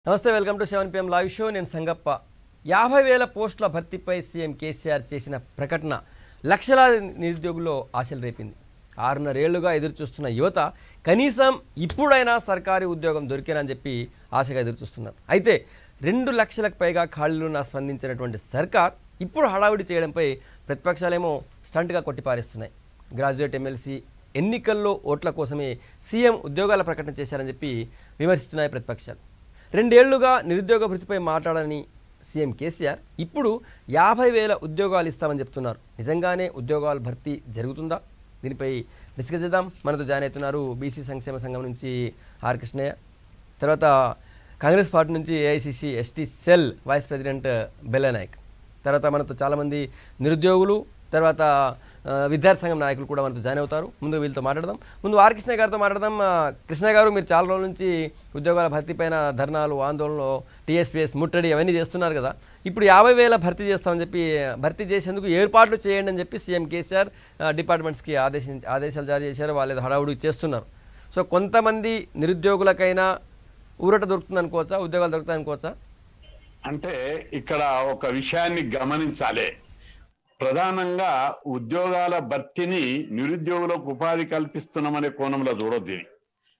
నమస్తే welcome to seven PM live show నేను సంగప్ప యాభై వేల పోస్టుల భర్తీపై సీఎం కేసీఆర్ చేసిన ప్రకటన లక్షలాది నిరుద్యోగుల్లో ఆశలు రేపింది ఆరున్నరేళ్లుగా ఎదురు చూస్తున్న యువత కనీసం ఇప్పుడైనా సర్కారీ ఉద్యోగం దొరికేనని చెప్పి ఆశగా ఎదురు చూస్తున్నారు అయితే రెండు లక్షలకు పైగా ఖాళీలున్న స్పందించినటువంటి సర్కార్ ఇప్పుడు హడావిడి చేయడంపై ప్రతిపక్షాలేమో స్టంట్గా కొట్టిపారేస్తున్నాయి గ్రాడ్యుయేట్ ఎమ్మెల్సీ ఎన్నికల్లో ఓట్ల కోసమే సీఎం ఉద్యోగాల ప్రకటన చేశారని చెప్పి విమర్శిస్తున్నాయి ప్రతిపక్షాలు రెండేళ్లుగా నిరుద్యోగ భృతిపై మాట్లాడని సీఎం కేసీఆర్ ఇప్పుడు యాభై వేల ఉద్యోగాలు ఇస్తామని చెప్తున్నారు నిజంగానే ఉద్యోగాల భర్తీ జరుగుతుందా దీనిపై డిస్కస్ చేద్దాం మనతో జాయిన్ అవుతున్నారు బీసీ సంక్షేమ సంఘం నుంచి ఆర్ కృష్ణయ్య తర్వాత కాంగ్రెస్ పార్టీ నుంచి AICC ST cell vice president Bella Nayak తర్వాత మనతో చాలామంది నిరుద్యోగులు తర్వాత ఆ, విద్యార్థి సంఘం నాయకులు కూడా మనతో జాయిన్ అవుతారు ముందు వీళ్ళతో మాట్లాడదాం ముందు ఆర్ కృష్ణ గారితో మాట్లాడదాం ఆ, కృష్ణ గారు మీరు చాలా రోజుల నుంచి ఉద్యోగాల భర్తీ పైన ధర్నాలు ఆందోళనలు టీఎస్పీఎస్ ముట్టడి అవన్నీ చేస్తున్నారు కదా ఇప్పుడు యాభై వేల భర్తీ చేస్తామని చెప్పి భర్తీ చేసేందుకు ఏర్పాట్లు చేయండి అని చెప్పి సీఎం కేసీఆర్ ఆ, డిపార్ట్మెంట్స్కి ఆదేశం ఆదేశాలు జారీ చేశారు వాళ్ళు ఏదో హడావుడి చేస్తున్నారు సో కొంతమంది నిరుద్యోగులకైనా ఊరట దొరుకుతుంది అనుకోవచ్చా ఉద్యోగాలు దొరుకుతాయి అనుకోవచ్చా అంటే ఇక్కడ ఒక విషయాన్ని గమనించాలి ప్రధానంగా ఉద్యోగాల భర్తీని నిరుద్యోగులకు ఉపాధి కల్పిస్తున్నామనే కోణంలో చూడొద్దు ఇది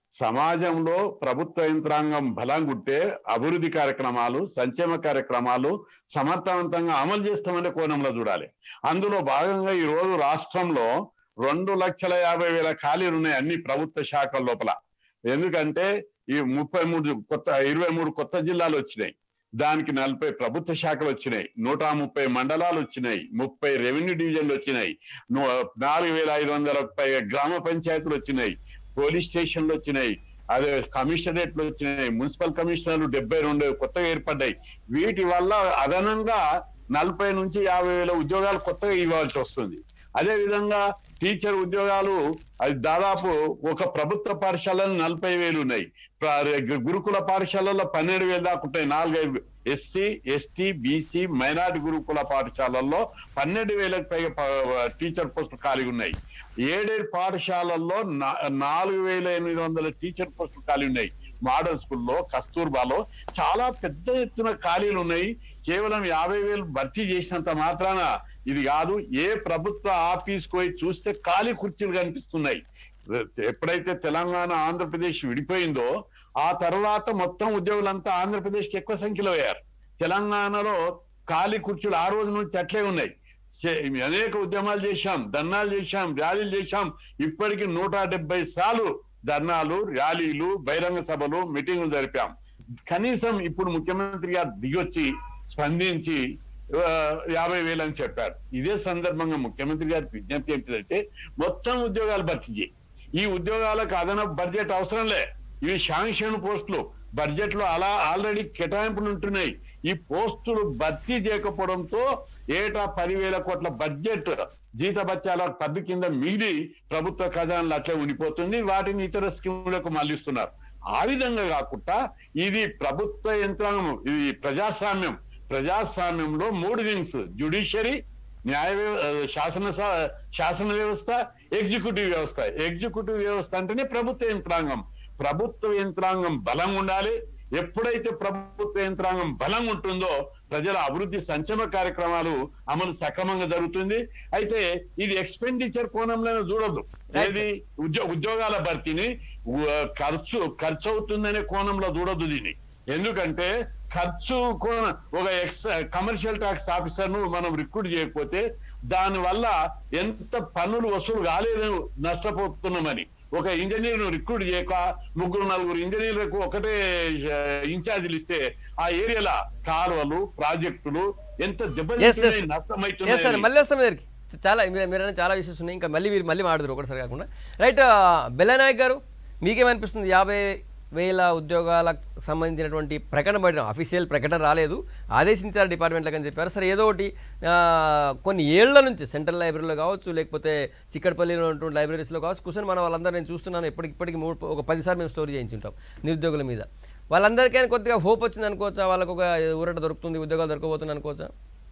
సమాజంలో ప్రభుత్వ యంత్రాంగం బలం గుట్టే అభివృద్ధి కార్యక్రమాలు సంక్షేమ కార్యక్రమాలు సమర్థవంతంగా అమలు చేస్తామనే కోణంలో చూడాలి అందులో భాగంగా ఈ రోజు రాష్ట్రంలో రెండు లక్షల యాభై వేల ఖాళీలు ఉన్నాయి అన్ని ప్రభుత్వ శాఖల లోపల ఎందుకంటే ఈ ముప్పై మూడు కొత్త ఇరవై మూడు కొత్త జిల్లాలు వచ్చినాయి దానికి నలభై ప్రభుత్వ శాఖలు వచ్చినాయి నూట ముప్పై మండలాలు వచ్చినాయి ముప్పై రెవెన్యూ డివిజన్లు వచ్చినాయి ను- నాలుగు వేల ఐదు వందల పైగా గ్రామ పంచాయతీలు వచ్చినాయి పోలీస్ స్టేషన్లు వచ్చినాయి అదే కమిషనరేట్లు వచ్చినాయి మున్సిపల్ కమిషనర్లు డెబ్బై రెండు కొత్తగా ఏర్పడ్డాయి వీటి వల్ల అదనంగా నలభై నుంచి యాభై వేల ఉద్యోగాలు కొత్తగా ఇవ్వాల్సి వస్తుంది అదే విధంగా టీచర్ ఉద్యోగాలు అది దాదాపు ఒక ప్రభుత్వ పాఠశాలలో నలభై వేలు ఉన్నాయి ప్ర- గురుకుల పాఠశాలలో పన్నెండు వేలు దాకా ఉంటాయి నాలుగైదు ఎస్సీ ఎస్టీ బీసీ మైనార్టీ గురుకుల పాఠశాలల్లో పన్నెండు వేలకు పైగా ప- టీచర్ పోస్టులు ఖాళీ ఉన్నాయి ఏడేడు పాఠశాలల్లో నా- నాలుగు వేల ఎనిమిది వందల టీచర్ పోస్టులు ఖాళీ ఉన్నాయి మోడల్ స్కూల్లో కస్తూర్బాలో చాలా పెద్ద ఎత్తున ఖాళీలు ఉన్నాయి కేవలం యాభై వేలు భర్తీ చేసినంత మాత్రాన ఇది కాదు ఏ ప్రభుత్వ ఆఫీస్ పోయి చూస్తే ఖాళీ కుర్చీలు కనిపిస్తున్నాయి ఎప్పుడైతే తెలంగాణ ఆంధ్రప్రదేశ్ విడిపోయిందో ఆ తర్వాత మొత్తం ఉద్యోగులంతా ఆంధ్రప్రదేశ్కి ఎక్కువ సంఖ్యలో అయ్యారు తెలంగాణలో ఖాళీ కుర్చీలు ఆ రోజు నుంచి అట్లే ఉన్నాయి చే- అనేక ఉద్యమాలు చేశాం ధర్నాలు చేశాం ర్యాలీలు చేశాం ఇప్పటికి నూట డెబ్బై సార్లు ధర్నాలు ర్యాలీలు బహిరంగ సభలు మీటింగులు జరిపాం కనీసం ఇప్పుడు ముఖ్యమంత్రి గారు దిగొచ్చి స్పందించి ఆ, యాభై వేలు అని చెప్పారు ఇదే సందర్భంగా ముఖ్యమంత్రి గారి విజ్ఞప్తి ఏంటిదంటే మొత్తం ఉద్యోగాలు భర్తీ చేయి ఈ ఉద్యోగాలకు అదనపు బడ్జెట్ అవసరం లే ఇవి శాంక్షన్ పోస్టులు బడ్జెట్ లో అలా ఆల్రెడీ కేటాయింపులు ఉంటున్నాయి ఈ పోస్టులు భర్తీ చేయకపోవడంతో ఏటా పదివేల కోట్ల బడ్జెట్ జీత బత్యాల పద్దు కింద మిగిలి ప్రభుత్వ ఖజానాలు అట్లే ఉండిపోతుంది వాటిని ఇతర స్కీములకు మళ్లిస్తున్నారు ఆ విధంగా కాకుండా ఇది ప్రభుత్వ యంత్రాంగం ఇది ప్రజాస్వామ్యం ప్రజాస్వామ్యంలో మూడు వింగ్స్ జ్యుడిషియరీ న్యాయ వ్యవ- ఆ, శాసన స- శాసన వ్యవస్థ ఎగ్జిక్యూటివ్ వ్యవస్థ ఎగ్జిక్యూటివ్ వ్యవస్థ అంటేనే ప్రభుత్వ యంత్రాంగం ప్రభుత్వ యంత్రాంగం బలంగా ఉండాలి ఎప్పుడైతే ప్రభుత్వ యంత్రాంగం బలంగా ఉంటుందో ప్రజల అభివృద్ధి సంక్షేమ కార్యక్రమాలు అమలు సక్రమంగా జరుగుతుంది అయితే ఇది ఎక్స్పెండిచర్ కోణంలోనే చూడొద్దు ఏది ఉద్యో ఉద్యోగాల భర్తీని ఉ- ఖర్చు ఖర్చు అవుతుందనే కోణంలో చూడొద్దు దీన్ని ఎందుకంటే ఖర్చు కోణ ఒక ఎక్స్ కమర్షియల్ ట్యాక్స్ ఆఫీసర్ ను మనం రిక్రూట్ చేయకపోతే దాని వల్ల ఎంత పన్నులు వసూలు కాలేదు నష్టపోతున్నామని ఒక ఇంజనీర్ ను రిక్రూట్ చేయక ముగ్గురు నలుగురు ఇంజనీర్లకు ఒకటే ఇన్ఛార్జీలు ఇస్తే ఆ ఏరియాలో కాలువలు ప్రాజెక్టులు ఎంత ఎస్ ఎస్ దెబ్బతింటున్నాయి ఎస్ సార్ నష్టమవుతున్నాయి మళ్ళీ వస్తాం దగ్గరికి చాలా మీరు మీరు చాలా విషయస్ ఉన్నాయి ఇంకా మళ్ళీ మీరు మళ్ళీ మాట్లాడరు ఒకటిసారి కాకుండా రైట్ బెల్లనాయక్ గారు మీకేమనిపిస్తుంది యాభై వేల ఉద్యోగాలకు సంబంధించినటువంటి ప్రకటన పడిన అఫీషియల్ ప్రకటన రాలేదు ఆదేశించారు డిపార్ట్మెంట్లకు అని చెప్పారు సరే ఏదో ఒకటి ఆ, కొన్ని ఏళ్ల నుంచి సెంట్రల్ లైబ్రరీలో కావచ్చు లేకపోతే చిక్కడపల్లిలో ఉన్నటువంటి లైబ్రరీస్లో కావచ్చు కూర్చొని మన వాళ్ళందరూ నేను చూస్తున్నాను ఇప్పటికి ఇప్పటికి మూడు ఒక పదిసార్లు మేము స్టోరీ చేయించుంటాం నిరుద్యోగుల మీద వాళ్ళందరికీ కొద్దిగా హోప్ వచ్చింది అనుకోవచ్చా వాళ్ళకు ఒక ఊరట దొరుకుతుంది ఉద్యోగాలు దొరకబోతుంది అనుకోవచ్చా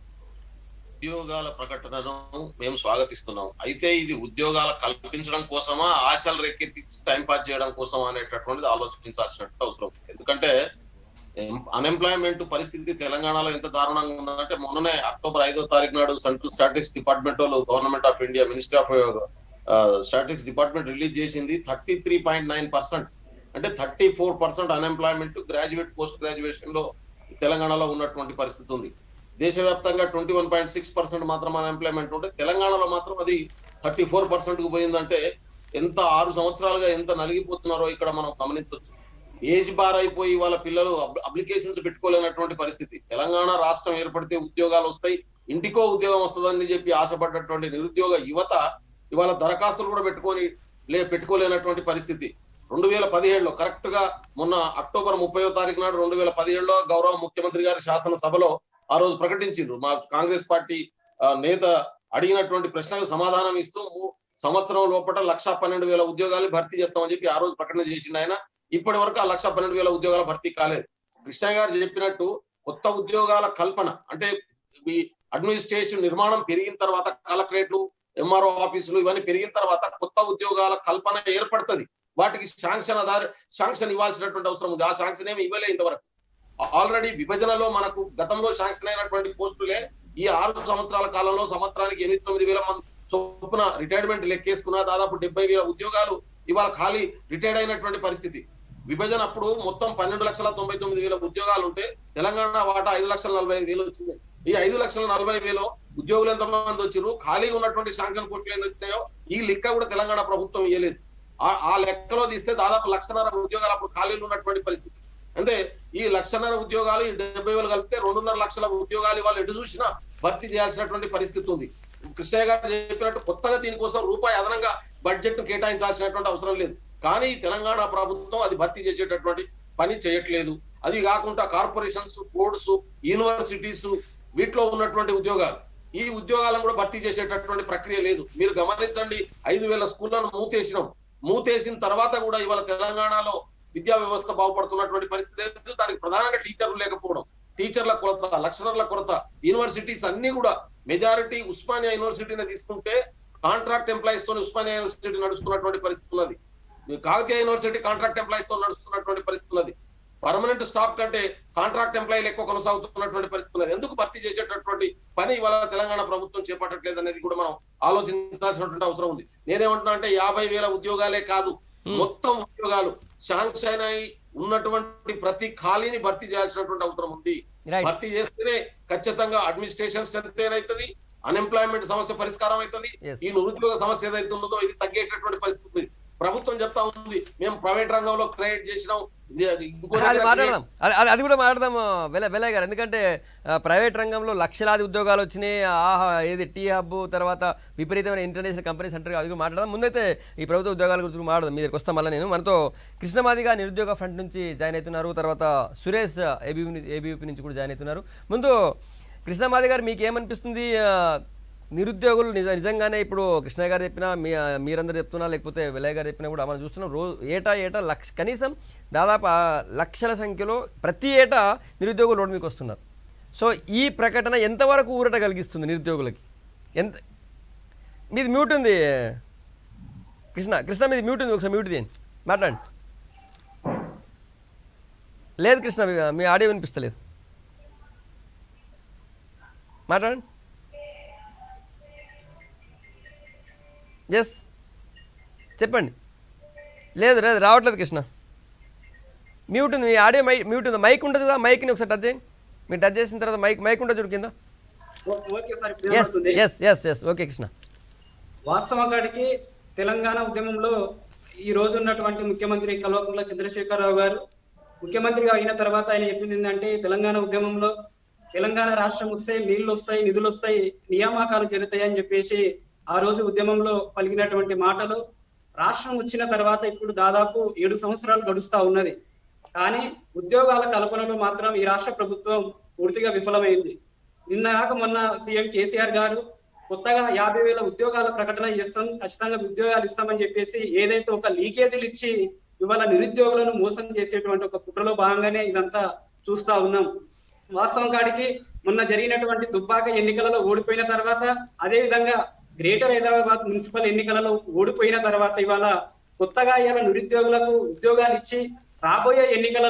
ఉద్యోగాల ప్రకటనను మేము స్వాగతిస్తున్నాం అయితే ఇది ఉద్యోగాలు కల్పించడం కోసమా ఆశలు రెక్కెత్తి టైం పాస్ చేయడం కోసమా అనేటటువంటిది ఆలోచించాల్సినట్టు అవసరం ఎందుకంటే అన్ఎంప్లాయ్మెంట్ పరిస్థితి తెలంగాణలో ఎంత దారుణంగా ఉందంటే మొన్ననే అక్టోబర్ ఐదో తారీఖు నాడు సెంట్రల్ స్టాటిస్టిక్స్ డిపార్ట్మెంట్ వాళ్ళు government of India ministry of statistics department release చేసింది thirty three point nine percent అంటే thirty four percent unemployment graduate post graduation లో తెలంగాణలో ఉన్నటువంటి పరిస్థితి ఉంది దేశవ్యాప్తంగా twenty one point six percent మాత్రం అన్ఎంప్లాయ్మెంట్ ఉంటే తెలంగాణలో మాత్రం అది థర్టీ ఫోర్ పర్సెంట్ కు పోయిందంటే ఎంత ఆరు సంవత్సరాలుగా ఎంత నలిగిపోతున్నారో ఇక్కడ మనం గమనించవచ్చు ఏజ్ బార్ అయిపోయి వాళ్ళ పిల్లలు అప్లికేషన్స్ పెట్టుకోలేనటువంటి పరిస్థితి తెలంగాణ రాష్ట్రం ఏర్పడితే ఉద్యోగాలు వస్తాయి ఇంటికో ఉద్యోగం వస్తుందని చెప్పి ఆశపడ్డటువంటి నిరుద్యోగ యువత ఇవాళ దరఖాస్తులు కూడా పెట్టుకొని లే పెట్టుకోలేనటువంటి పరిస్థితి రెండు వేల పదిహేడులో కరెక్ట్ గా మొన్న అక్టోబర్ ముప్పయో తారీఖు నాడు రెండు వేల పదిహేడులో గౌరవ ముఖ్యమంత్రి గారి శాసనసభలో ఆ రోజు ప్రకటించిండ్రు మా కాంగ్రెస్ పార్టీ ఆ, నేత అడిగినటువంటి ప్రశ్నకు సమాధానం ఇస్తూ ము- సంవత్సరం లోపల లక్ష పన్నెండు వేల ఉద్యోగాలు భర్తీ చేస్తామని చెప్పి ఆ రోజు ప్రకటన చేసిండు ఆయన ఇప్పటి వరకు ఆ లక్ష పన్నెండు వేల ఉద్యోగాల భర్తీ కాలేదు కృష్ణ గారు చెప్పినట్టు కొత్త ఉద్యోగాల కల్పన అంటే ఈ అడ్మినిస్ట్రేషన్ నిర్మాణం పెరిగిన తర్వాత కలెక్టరేట్లు ఎంఆర్ఓ ఆఫీసులు ఇవన్నీ పెరిగిన తర్వాత కొత్త ఉద్యోగాల కల్పన ఏర్పడుతుంది వాటికి శాంక్షన్ ఆధార శాంక్షన్ ఇవ్వాల్సినటువంటి అవసరం ఉంది ఆ శాంక్షన్ ఏమి ఇవ్వలే ఇంతవరకు ఆల్రెడీ విభజనలో మనకు గతంలో శాంక్షన్ అయినటువంటి పోస్టులే ఈ ఆరు సంవత్సరాల కాలంలో సంవత్సరానికి ఎనిమిది తొమ్మిది వేల మంది చొప్పున రిటైర్మెంట్ లెక్కేసుకున్న దాదాపు డెబ్బై వేల ఉద్యోగాలు ఇవాళ ఖాళీ రిటైర్డ్ అయినటువంటి పరిస్థితి విభజన అప్పుడు మొత్తం పన్నెండు లక్షల తొంభై తొమ్మిది వేల ఉద్యోగాలు ఉంటే తెలంగాణ వాటా ఐదు లక్షల నలభై ఐదు వేలు వచ్చింది ఈ ఐదు లక్షల నలభై వేలు ఉద్యోగులు ఎంత మంది వచ్చారు ఖాళీగా ఉన్నటువంటి శాంక్షన్ పోస్టులు ఎన్ని వచ్చినాయో ఈ లెక్క కూడా తెలంగాణ ప్రభుత్వం ఇవ్వలేదు ఆ- ఆ లెక్కలో తీస్తే దాదాపు లక్షన్నర ఉద్యోగాలు అప్పుడు ఖాళీలు ఉన్నటువంటి పరిస్థితి అంటే ఈ లక్షన్నర ఉద్యోగాలు ఈ డెబ్బై వేలు కలిపితే రెండున్నర లక్షల ఉద్యోగాలు వాళ్ళు ఎటు చూసినా భర్తీ చేయాల్సినటువంటి పరిస్థితి ఉంది కృష్ణయ్య గారు చెప్పినట్టు కొత్తగా దీనికోసం రూపాయి అదనంగా బడ్జెట్ ను కేటాయించాల్సినటువంటి అవసరం లేదు కానీ ఈ తెలంగాణ ప్రభుత్వం అది భర్తీ చేసేటటువంటి పని చేయట్లేదు అది కాకుండా కార్పొరేషన్స్ బోర్డ్స్ యూనివర్సిటీస్ వీటిలో ఉన్నటువంటి ఉద్యోగాలు ఈ ఉద్యోగాలను కూడా భర్తీ చేసేటటువంటి ప్రక్రియ లేదు మీరు గమనించండి ఐదు వేల స్కూళ్లను మూతేసినాం మూతేసిన తర్వాత కూడా ఇవాళ తెలంగాణలో విద్యా వ్యవస్థ బాగుపడుతున్నటువంటి పరిస్థితి లేదు దానికి ప్రధానంగా టీచర్లు లేకపోవడం టీచర్ల కొరత లెక్చరర్ల కొరత యూనివర్సిటీస్ అన్ని కూడా మెజారిటీ ఉస్మానియా యూనివర్సిటీని తీసుకుంటే కాంట్రాక్ట్ ఎంప్లాయీస్ తో ఉస్మానియా యూనివర్సిటీ నడుస్తున్నటువంటి పరిస్థితి ఉన్నది కాకతీయ యూనివర్సిటీ కాంట్రాక్ట్ ఎంప్లాయీస్ తో నడుస్తున్నటువంటి పరిస్థితి ఉన్నది పర్మనెంట్ స్టాఫ్ కంటే కాంట్రాక్ట్ ఎంప్లాయీలు ఎక్కువ కొనసాగుతున్నటువంటి పరిస్థితి ఉన్నది ఎందుకు భర్తీ చేసేటటువంటి పని ఇవాళ తెలంగాణ ప్రభుత్వం చేపట్టట్లేదు అనేది కూడా మనం ఆలోచించాల్సినటువంటి అవసరం ఉంది నేనేమంటున్నా అంటే యాభై వేల ఉద్యోగాలే కాదు మొత్తం ఉద్యోగాలు శాంక్షన్ అయి ఉన్నటువంటి ప్రతి ఖాళీని భర్తీ చేయాల్సినటువంటి అవసరం ఉంది Right. భర్తీ చేస్తేనే ఖచ్చితంగా అడ్మినిస్ట్రేషన్ స్ట్రెంత్ ఏదైతుంది అన్ఎంప్లాయ్మెంట్ సమస్య పరిష్కారం అవుతుంది Yes. ఈ నిరుద్యోగ సమస్య ఏదైతే ఉన్నదో ఇది తగ్గేటటువంటి పరిస్థితి ఉంది. ప్రభుత్వం చెప్తా ఉంది మేము ప్రైవేట్ రంగంలో క్రియేట్ చేసినాం ఇది- అది ఇంకో అది దగ్గర మాట్లాడదాం అది అది- అది కూడా మాట్లాడదాం వెల వెలయ్య గారు ఎందుకంటే ఆ, ప్రైవేట్ రంగంలో లక్షలాది ఉద్యోగాలు వచ్చినాయి ఆహా ఏది టీ హబ్ తర్వాత విపరీతమైన ఇంటర్నేషనల్ కంపెనీస్ అంటారు అది కూడా మాట్లాడదాం ముందైతే ఈ ప్రభుత్వ ఉద్యోగాల గురించి కూడా మాట్లాడదాం మీ దగ్గరికి వస్తాం మళ్ళీ నేను మనతో కృష్ణమాదిగా నిరుద్యోగ ఫ్రంట్ నుంచి జాయిన్ అవుతున్నారు తర్వాత సురేష్ ఏబీపీ ఏబీపీ నుంచి కూడా జాయిన్ అవుతున్నారు ముందు కృష్ణమాది గారు మీకు ఏమనిపిస్తుంది ఆ, నిరుద్యోగులు నిజ నిజంగానే ఇప్పుడు కృష్ణ గారు చెప్పినా మీ మీరందరూ చెప్తున్నా లేకపోతే విలయ్ గారు చెప్పినా కూడా మనం చూస్తున్నాం రోజు ఏటా ఏటా లక్ష కనీసం దాదాపు ఆ లక్షల సంఖ్యలో ప్రతి ఏటా నిరుద్యోగులు రోడ్డు మీకు వస్తున్నారు సో ఈ ప్రకటన ఎంతవరకు ఊరట కలిగిస్తుంది నిరుద్యోగులకి ఎంత మీది మ్యూట్ ఉంది కృష్ణ కృష్ణ మీది మ్యూట్ ఉంది ఒకసారి మ్యూట్ తీయండి మాట్లాడండి లేదు కృష్ణ మీ- మీ ఆడియో వినిపిస్తలేదు మాట్లాడండి ఎస్ చెప్పండి లేదు లేదు రావట్లేదు కృష్ణ మ్యూట్ ఉంది మీ ఆడియో మై మ్యూట్ ఉంది మైక్ ఉంటుంది కదా మైక్ని ఒకసారి టచ్ చేయండి మీరు టచ్ చేసిన తర్వాత మైక్ మైక్ ఉంటుంది చూడు కింద ఓ- ఓకే సార్ ఇప్పుడు ఎస్ ఏమవుతుంది? Yes yes yes okay Krishna వాస్తవానికి తెలంగాణ ఉద్యమంలో ఈ రోజు ఉన్నటువంటి ముఖ్యమంత్రి కల్వకుంట్ల చంద్రశేఖరరావు గారు ముఖ్యమంత్రిగా అయిన తర్వాత ఆయన చెప్పింది ఏంటంటే తెలంగాణ ఉద్యమంలో తెలంగాణ రాష్ట్రం వస్తే నీళ్లు వస్తాయి నిధులు వస్తాయి నియామకాలు జరుగుతాయి అని చెప్పేసి ఆ రోజు ఉద్యమంలో పలికినటువంటి మాటలు రాష్ట్రం వచ్చిన తర్వాత ఇప్పుడు దాదాపు ఏడు సంవత్సరాలు గడుస్తా ఉన్నది కానీ ఉద్యోగాల కల్పనలో మాత్రం ఈ రాష్ట్ర ప్రభుత్వం పూర్తిగా విఫలమైంది నిన్న కాక మొన్న సీఎం కేసీఆర్ గారు కొత్తగా యాభై వేల ఉద్యోగాల ప్రకటన చేస్తాం ఖచ్చితంగా ఉద్యోగాలు ఇస్తామని చెప్పేసి ఏదైతే ఒక లీకేజీలు ఇచ్చి ఇవాళ నిరుద్యోగులను మోసం చేసేటువంటి ఒక కుట్రలో భాగంగానే ఇదంతా చూస్తా ఉన్నాం వాస్తవం కాడికి మొన్న జరిగినటువంటి దుబ్బాక ఎన్నికలలో ఓడిపోయిన తర్వాత అదే విధంగా గ్రేటర్ హైదరాబాద్ మున్సిపల్ ఎన్నికలలో ఓడిపోయిన తర్వాత ఇవాళ కొత్తగా ఇవాళ నిరుద్యోగులకు ఉద్యోగాలు ఇచ్చి రాబోయే ఎన్నికలలో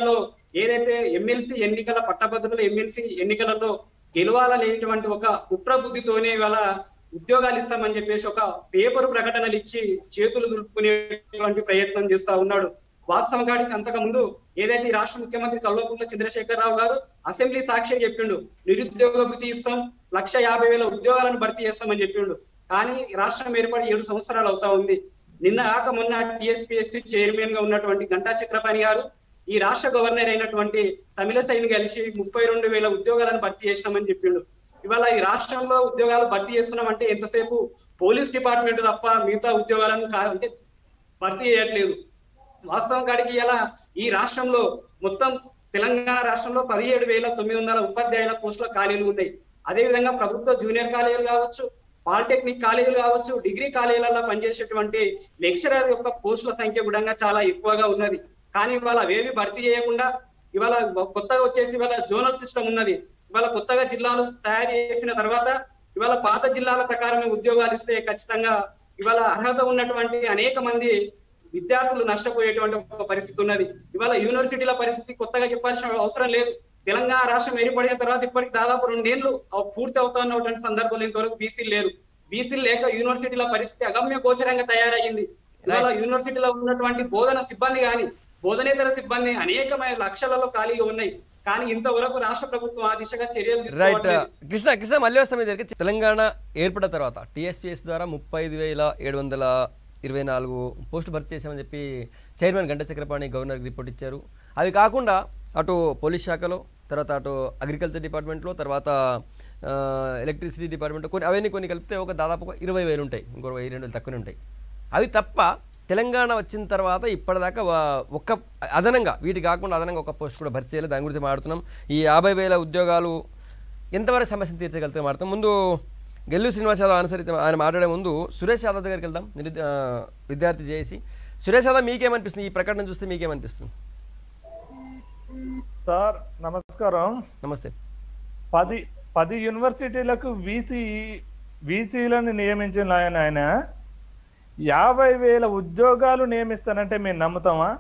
ఏదైతే ఎమ్మెల్సీ ఎన్నికల పట్టభద్రుల ఎమ్మెల్సీ ఎన్నికలలో గెలవాలనేటువంటి ఒక కుట్ర బుద్ధితోనే ఇవాళ ఉద్యోగాలు ఇస్తామని చెప్పేసి ఒక పేపర్ ప్రకటనలు ఇచ్చి చేతులు దులుపుకునేటువంటి ప్రయత్నం చేస్తా ఉన్నాడు వాస్తవం కాడికి అంతకు ముందు ఏదైతే ఈ రాష్ట్ర ముఖ్యమంత్రి కల్వకుంట్ల చంద్రశేఖరరావు గారు అసెంబ్లీ సాక్షి చెప్పిండు నిరుద్యోగ భృతి ఇస్తాం లక్ష యాభై వేల ఉద్యోగాలను భర్తీ చేస్తామని చెప్పిండు కానీ రాష్ట్రం ఏర్పడి ఏడు సంవత్సరాలు అవుతా ఉంది నిన్న కాక మొన్న టిఎస్పిఎస్సి చైర్మన్ గా ఉన్నటువంటి గంటా చక్రపాణి గారు ఈ రాష్ట్ర గవర్నర్ అయినటువంటి తమిళసైని కలిసి ముప్పై రెండు వేల ఉద్యోగాలను భర్తీ చేసినామని చెప్పిండు ఇవాళ ఈ రాష్ట్రంలో ఉద్యోగాలు భర్తీ చేస్తున్నామంటే ఎంతసేపు పోలీస్ డిపార్ట్మెంట్ తప్ప మిగతా ఉద్యోగాలను కా- అంటే భర్తీ చేయట్లేదు వాస్తవం కాడికి ఇలా ఈ రాష్ట్రంలో మొత్తం తెలంగాణ రాష్ట్రంలో పదిహేడు వేల తొమ్మిది వందల ఉపాధ్యాయుల పోస్టుల ఖాళీలు ఉన్నాయి అదే విధంగా ప్రభుత్వ జూనియర్ కాలేజీలు కావచ్చు పాలిటెక్నిక్ కాలేజీలు కావచ్చు డిగ్రీ కాలేజీలలో పనిచేసేటువంటి లెక్చరర్ యొక్క పోస్టుల సంఖ్య కూడా చాలా ఎక్కువగా ఉన్నది కానీ ఇవాళ అవేవి భర్తీ చేయకుండా ఇవాళ కొత్తగా వచ్చేసి ఇవాళ జోనల్ సిస్టమ్ ఉన్నది ఇవాళ కొత్తగా జిల్లాలు తయారు చేసిన తర్వాత ఇవాళ పాత జిల్లాల ప్రకారమే ఉద్యోగాలు ఇస్తే ఖచ్చితంగా ఇవాళ అర్హత ఉన్నటువంటి అనేక మంది విద్యార్థులు నష్టపోయేటువంటి ఒక పరిస్థితి ఉన్నది ఇవాళ యూనివర్సిటీల పరిస్థితి కొత్తగా చెప్పాల్సిన అవసరం లేదు తెలంగాణ రాష్ట్రం ఏర్పడిన తర్వాత ఇప్పటికి దాదాపు రెండేళ్లు పూర్తి అవుతా ఉన్నటువంటి సందర్భంలో ఇంతవరకు బీసీలు లేరు బీసీలు లేక యూనివర్సిటీల పరిస్థితి అగమ్య గోచరంగా తయారయ్యింది ఇవాళ యూనివర్సిటీలో ఉన్నటువంటి బోధన సిబ్బంది కానీ బోధనేతర సిబ్బంది అనేకమైన లక్షలలో ఖాళీగా ఉన్నాయి కానీ ఇంతవరకు రాష్ట్ర ప్రభుత్వం ఆ దిశగా చర్యలు రైట్ తీసుకోవట్లేదు కృష్ణ కృష్ణ మళ్ళీ వస్తాం మీ దగ్గరికి తెలంగాణ ఏర్పడిన తర్వాత టీఎస్పీఎస్ ద్వారా ముప్పై ఐదు వేల ఏడు వందల ఇరవై నాలుగు పోస్టులు భర్తీ చేశామని చెప్పి చైర్మన్ గంట చక్రపాణి గవర్నర్కి రిపోర్ట్ ఇచ్చారు అవి కాకుండా అటు పోలీస్ శాఖలో తర్వాత అటు అగ్రికల్చర్ డిపార్ట్మెంట్లో తర్వాత ఆ, ఎలక్ట్రిసిటీ డిపార్ట్మెంట్లో కొన్ని అవన్నీ కొన్ని కలిపితే ఒక దాదాపు ఒక ఇరవై వేలు ఉంటాయి ఇంకో వెయ్యి రెండు వేలు తక్కువనే ఉంటాయి అవి తప్ప తెలంగాణ వచ్చిన తర్వాత ఇప్పటిదాకా వా- ఒక్క అదనంగా వీటి కాకుండా అదనంగా ఒక పోస్ట్ కూడా భర్తీ చేయాలి దాని గురించి మాట్లాడుతున్నాం ఈ యాభై వేల ఉద్యోగాలు ఎంతవరకు సమస్యను తీర్చగలుగుతాం మాట్లాడతాం ముందు గెల్లు శ్రీనివాస్ యాదవ్ అనుసరిత ఆయన మాట్లాడే ముందు సురేష్ యాదవ్ దగ్గరికి వెళ్దాం నిరుద్య- ఆ, విద్యార్థి చేసి సురేష్ యాదవ్ మీకేమనిపిస్తుంది ఈ ప్రకటన చూస్తే మీకేమనిపిస్తుంది సార్ నమస్కారం నమస్తే పది పది యూనివర్సిటీలకు వీసీ వీసీలను నియమించిన ఆయన ఆయన యాభై వేల ఉద్యోగాలు నియమిస్తానంటే మేము నమ్ముతామా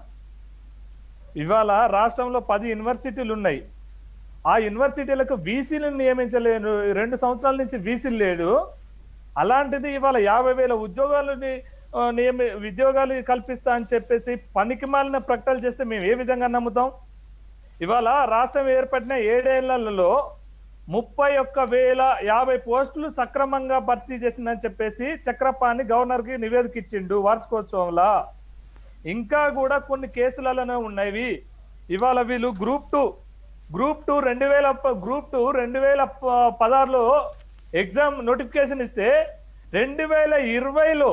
ఇవాళ రాష్ట్రంలో పది యూనివర్సిటీలు ఉన్నాయి ఆ యూనివర్సిటీలకు వీసీలను నియమించలేరు రెండు సంవత్సరాల నుంచి వీసీలు లేడు అలాంటిది ఇవాళ యాభై వేల ఉద్యోగాలని ఆ, నియమి ఉద్యోగాలు కల్పిస్తా అని చెప్పేసి పనికి మాలిన ప్రకటనలు చేస్తే మేము ఏ విధంగా నమ్ముతాం ఇవాళ రాష్ట్రం ఏర్పడిన ఏడేళ్లలో ముప్పై ఒక్క వేల యాభై పోస్టులు సక్రమంగా భర్తీ చేసిందని చెప్పేసి చక్రపాణి గవర్నర్కి నివేదిక ఇచ్చిండు వార్షికోత్సవంలా ఇంకా కూడా కొన్ని కేసులలోనే ఉన్నవి ఇవాళ వీళ్ళు గ్రూప్ టూ గ్రూప్ టూ రెండు వేల ప- గ్రూప్ టూ రెండు వేల ప- పదహారులో ఎగ్జామ్ నోటిఫికేషన్ ఇస్తే రెండు వేల ఇరవైలో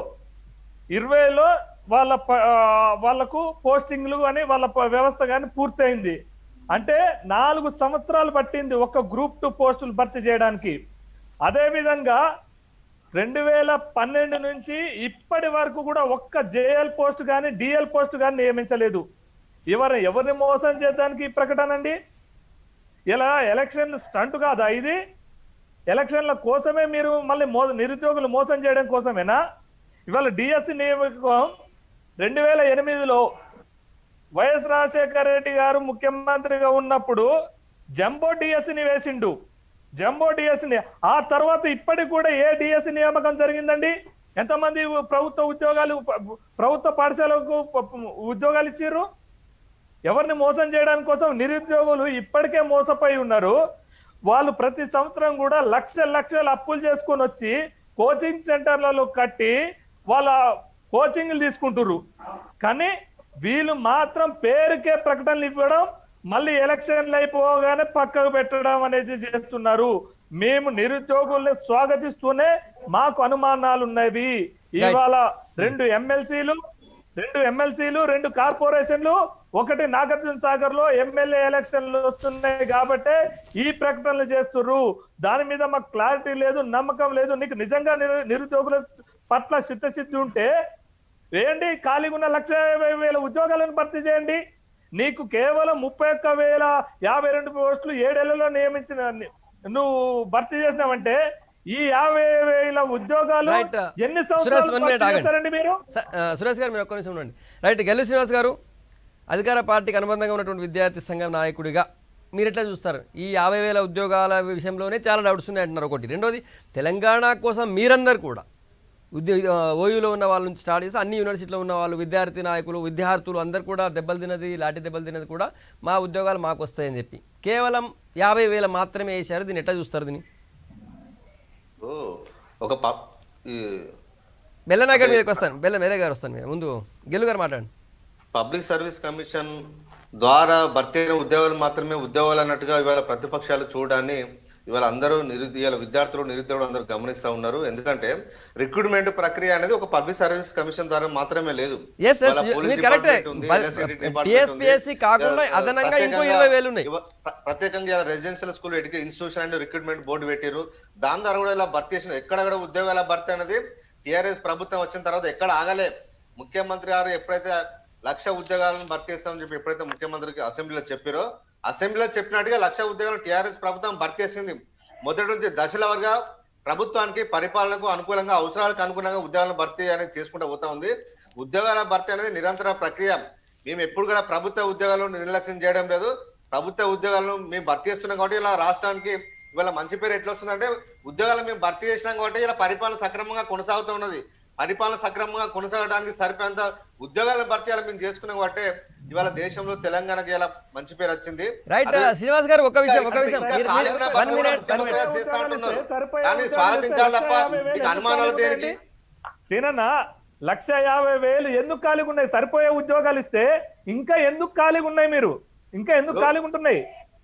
ఇరవైలో వాళ్ళ ప- ఆ, వాళ్ళకు పోస్టింగ్లు కానీ వాళ్ళ ప- వ్యవస్థ కానీ పూర్తయింది అంటే నాలుగు సంవత్సరాలు పట్టింది ఒక గ్రూప్ టూ పోస్టులు భర్తీ చేయడానికి అదే విధంగా రెండు వేల పన్నెండు నుంచి ఇప్పటి వరకు కూడా ఒక్క జేఎల్ పోస్ట్ కానీ డిఎల్ పోస్ట్ కానీ నియమించలేదు ఎవరు ఎవరిని మోసం చేయడానికి ఈ ప్రకటన అండి ఇలా ఎలక్షన్ స్టంట్ కాదా ఇది ఎలక్షన్ల కోసమే మీరు మళ్ళీ మో నిరుద్యోగులు మోసం చేయడం కోసమేనా ఇవాళ డిఎస్సి నియామకం రెండు వేల ఎనిమిదిలో వైఎస్ రాజశేఖర రెడ్డి గారు ముఖ్యమంత్రిగా ఉన్నప్పుడు జంబో డిఎస్సిని వేసిండు జంబో డిఎస్సిని ఆ తర్వాత ఇప్పటికి కూడా ఏ డిఎస్సి నియామకం జరిగిందండి ఎంతమంది ప్రభుత్వ ఉద్యోగాలు ప్రభుత్వ పాఠశాలకు ఉద్యోగాలు ఇచ్చిర్రు ఎవరిని మోసం చేయడానికి కోసం నిరుద్యోగులు ఇప్పటికే మోసపోయి ఉన్నారు వాళ్ళు ప్రతి సంవత్సరం కూడా లక్ష లక్షలు అప్పులు చేసుకొని వచ్చి కోచింగ్ సెంటర్లలో కట్టి వాళ్ళ కోచింగ్లు తీసుకుంటుర్రు కానీ వీళ్ళు మాత్రం పేరుకే ప్రకటనలు ఇవ్వడం మళ్ళీ ఎలక్షన్లు అయిపోగానే పక్కకు పెట్టడం అనేది చేస్తున్నారు మేము నిరుద్యోగుల్ని స్వాగతిస్తూనే మాకు అనుమానాలు ఉన్నవి ఇవాళ రెండు ఎమ్మెల్సీలు రెండు ఎమ్మెల్సీలు రెండు కార్పొరేషన్లు ఒకటి నాగార్జున సాగర్ లో ఎమ్మెల్యే ఎలక్షన్లు వస్తున్నాయి కాబట్టి ఈ ప్రకటనలు చేస్తుర్రు దాని మీద మాకు క్లారిటీ లేదు నమ్మకం లేదు నీకు నిజంగా నిరు- నిరుద్యోగుల పట్ల చిత్తశుద్ధి ఉంటే వేయండి ఖాళీగా ఉన్న లక్ష యాభై వేల ఉద్యోగాలను భర్తీ చేయండి నీకు కేవలం ముప్పై ఒక్క వేల యాభై రెండు పోస్టులు ఏడేళ్లలో నియమించిన నువ్వు భర్తీ చేసినావంటే ఈ యాభై వేల ఉద్యోగాలు Right. ఎన్ని సురేష్, సంవత్సరాలు one minute భర్తీ ఆగండి. చేస్తారండి మీరు స- ఆ, సురేష్ గారు మీరు ఒక్క నిమిషం ఉండండి రైట్ గెల్లు శ్రీనివాస్ గారు అధికార పార్టీకి అనుబంధంగా ఉన్నటువంటి విద్యార్థి సంఘం నాయకుడిగా మీరు ఎట్లా చూస్తారు ఈ యాభై వేల ఉద్యోగాల విషయంలోనే చాలా డౌట్స్ ఉన్నాయి అంటున్నారు ఒకటి రెండోది తెలంగాణ కోసం మీరందరూ కూడా ఉద్యోగ ఓయూలో ఉన్న వాళ్ళ నుంచి స్టార్ట్ చేసి అన్ని యూనివర్సిటీలో ఉన్న వాళ్ళు విద్యార్థి నాయకులు విద్యార్థులు అందరూ కూడా దెబ్బలు తినది లాఠీ దెబ్బలు తినది కూడా మా ఉద్యోగాలు మాకు వస్తాయని చెప్పి కేవలం యాభై వేల మాత్రమే వేశారు దీన్ని ఎట్లా చూస్తారు దీన్ని ఓ, ఒక ప- ఈ బెల్లనాగర్ మీదకి వస్తాను బెల్ల మేరే గారు వస్తాను మీరు ముందు గెలు గారు మాట్లాడండి పబ్లిక్ సర్వీస్ కమిషన్ ద్వారా భర్తీ అయిన ఉద్యోగాలు మాత్రమే ఉద్యోగాలు అన్నట్టుగా ఇవాళ ప్రతిపక్షాలు చూడడాన్ని ఇవాళ అందరూ నిరుద్యోగ ఇవాళ విద్యార్థులు నిరుద్యోగులు అందరూ గమనిస్తా ఉన్నారు ఎందుకంటే రిక్రూట్మెంట్ ప్రక్రియ అనేది ఒక పబ్లిక్ సర్వీస్ కమిషన్ ద్వారా మాత్రమే లేదు ఎస్ ఎస్ ఇవాళ పోలీస్ మీరు కరెక్టే డిపార్ట్మెంట్ ఉంది, ఎలక్ట్రిసిటీ డిపార్ట్మెంట్ టీఎస్పీఎస్సీ ఉంది. కాకుండా ఇవాళ అదనంగా ఇంకో ప్రత్యేకంగా ఇరవై వేలు ఉన్నాయి ఇవ- ప్ర- ప్రత్యేకంగా రెసిడెన్షియల్ స్కూల్ ఎడ్యుకే ఇన్స్టిట్యూషన్ అండ్ రిక్రూట్మెంట్ బోర్డు పెట్టారు దాని ద్వారా కూడా ఇలా భర్తీ చేసిన ఎక్కడ కూడా ఉద్యోగాల భర్తీ అనేది టిఆర్ఎస్ ప్రభుత్వం వచ్చిన తర్వాత ఎక్కడ ఆగలే ముఖ్యమంత్రి గారు ఎప్పుడైతే లక్ష ఉద్యోగాలను భర్తీ చేస్తామని చెప్పి ఎప్పుడైతే ముఖ్యమంత్రికి అసెంబ్లీలో చెప్పారో అసెంబ్లీలో చెప్పినట్టుగా లక్ష ఉద్యోగాలు టిఆర్ఎస్ ప్రభుత్వం భర్తీ చేసింది మొదటి నుంచి దశల వారీగా ప్రభుత్వానికి పరిపాలనకు అనుకూలంగా అవసరాలకు అనుగుణంగా ఉద్యోగాలను భర్తీ అనేది చేసుకుంటూ పోతా ఉంది ఉద్యోగాల భర్తీ అనేది నిరంతర ప్రక్రియ మేము ఎప్పుడు కూడా ప్రభుత్వ ఉద్యోగాలను నిర్లక్ష్యం చేయడం లేదు ప్రభుత్వ ఉద్యోగాలను మేము భర్తీ చేస్తున్నాం కాబట్టి ఇలా రాష్ట్రానికి ఇవాళ మంచి పేరు ఎట్లా వస్తుందంటే ఉద్యోగాలు మేము భర్తీ చేసినాం కాబట్టి ఇలా పరిపాలన సక్రమంగా కొనసాగుతూ ఉన్నది పరిపాలన సక్రమంగా కొనసాగడానికి సరిపోయేంత ఉద్యోగాలను భర్తీ చేయాలి మేము చేసుకున్నాం కాబట్టి ఇవాళ దేశంలో తెలంగాణకి ఇలా మంచి పేరు వచ్చింది రైట్ అదే- శ్రీనివాస్ గారు ఒక విషయం ఒక విషయం ఇంకా మీరు ఖాళీ ఉన్న వన్ మినిట్ వన్ పదవులను మినిట్ చేస్తా ఉంటున్నారు. సరిపోయే కానీ ఉద్యోగాలు స్వాగతించాలి ఇస్తే తప్ప లక్ష యాభై వేలు మీకు ఎందుకు అనుమానాలు ఖాళీగా దేనికి ఉన్నాయండి? సీనన్న లక్ష యాభై వేలు ఎందుకు ఖాళీగా ఉన్నాయి సరిపోయే ఉద్యోగాలు ఇస్తే ఇంకా ఎందుకు ఖాళీగా ఉన్నాయి మీరు ఇంకా ఎందుకు ఖాళీగా ఉంటున్నాయి